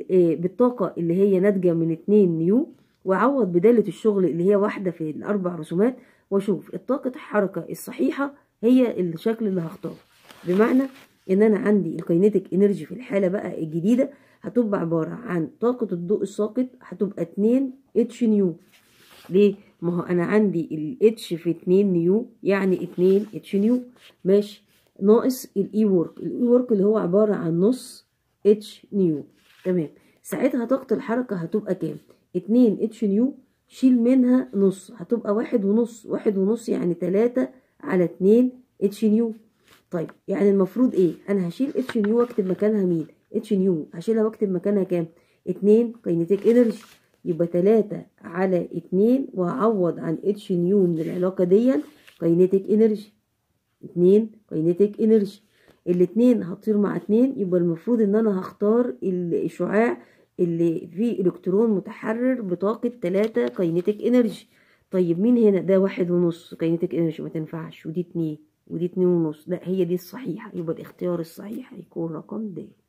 بالطاقه اللي هي ناتجه من 2 نيو واعوض بداله الشغل اللي هي واحده في الاربع رسومات واشوف الطاقه الحركه الصحيحه هي الشكل اللي هختاره بمعنى ان انا عندي الكاينيتيك انرجي في الحاله بقى الجديده هتبقى عباره عن طاقه الضوء الساقط هتبقى 2 اتش نيو ليه ما هو انا عندي الاتش في 2 نيو يعني 2 اتش نيو ماشي ناقص الاي وورك الاي وورك اللي هو عبارة عن نص اتش نيو تمام ساعتها طاقة الحركة هتبقى كام اتنين اتش نيو شيل منها نص هتبقى واحد ونص واحد ونص يعني تلاتة على اتنين اتش نيو طيب يعني المفروض ايه انا هشيل اتش نيو واكتب مكانها مين اتش نيو هشيلها واكتب مكانها كام اتنين كاينيتيك انرجي يبقى تلاتة على اتنين وهعوض عن اتش نيو من العلاقة دي كاينيتيك انرجي اتنين كاينيتيك انرجي الاتنين هتطير مع اتنين يبقى المفروض ان انا هختار الشعاع اللي فيه الكترون متحرر بطاقة تلاتة كاينيتيك انرجي طيب مين هنا ده واحد ونص كاينيتيك انرجي ما تنفعش ودي اتنين ودي اتنين ونص لا هي دي الصحيحة يبقى الاختيار الصحيح هيكون رقم د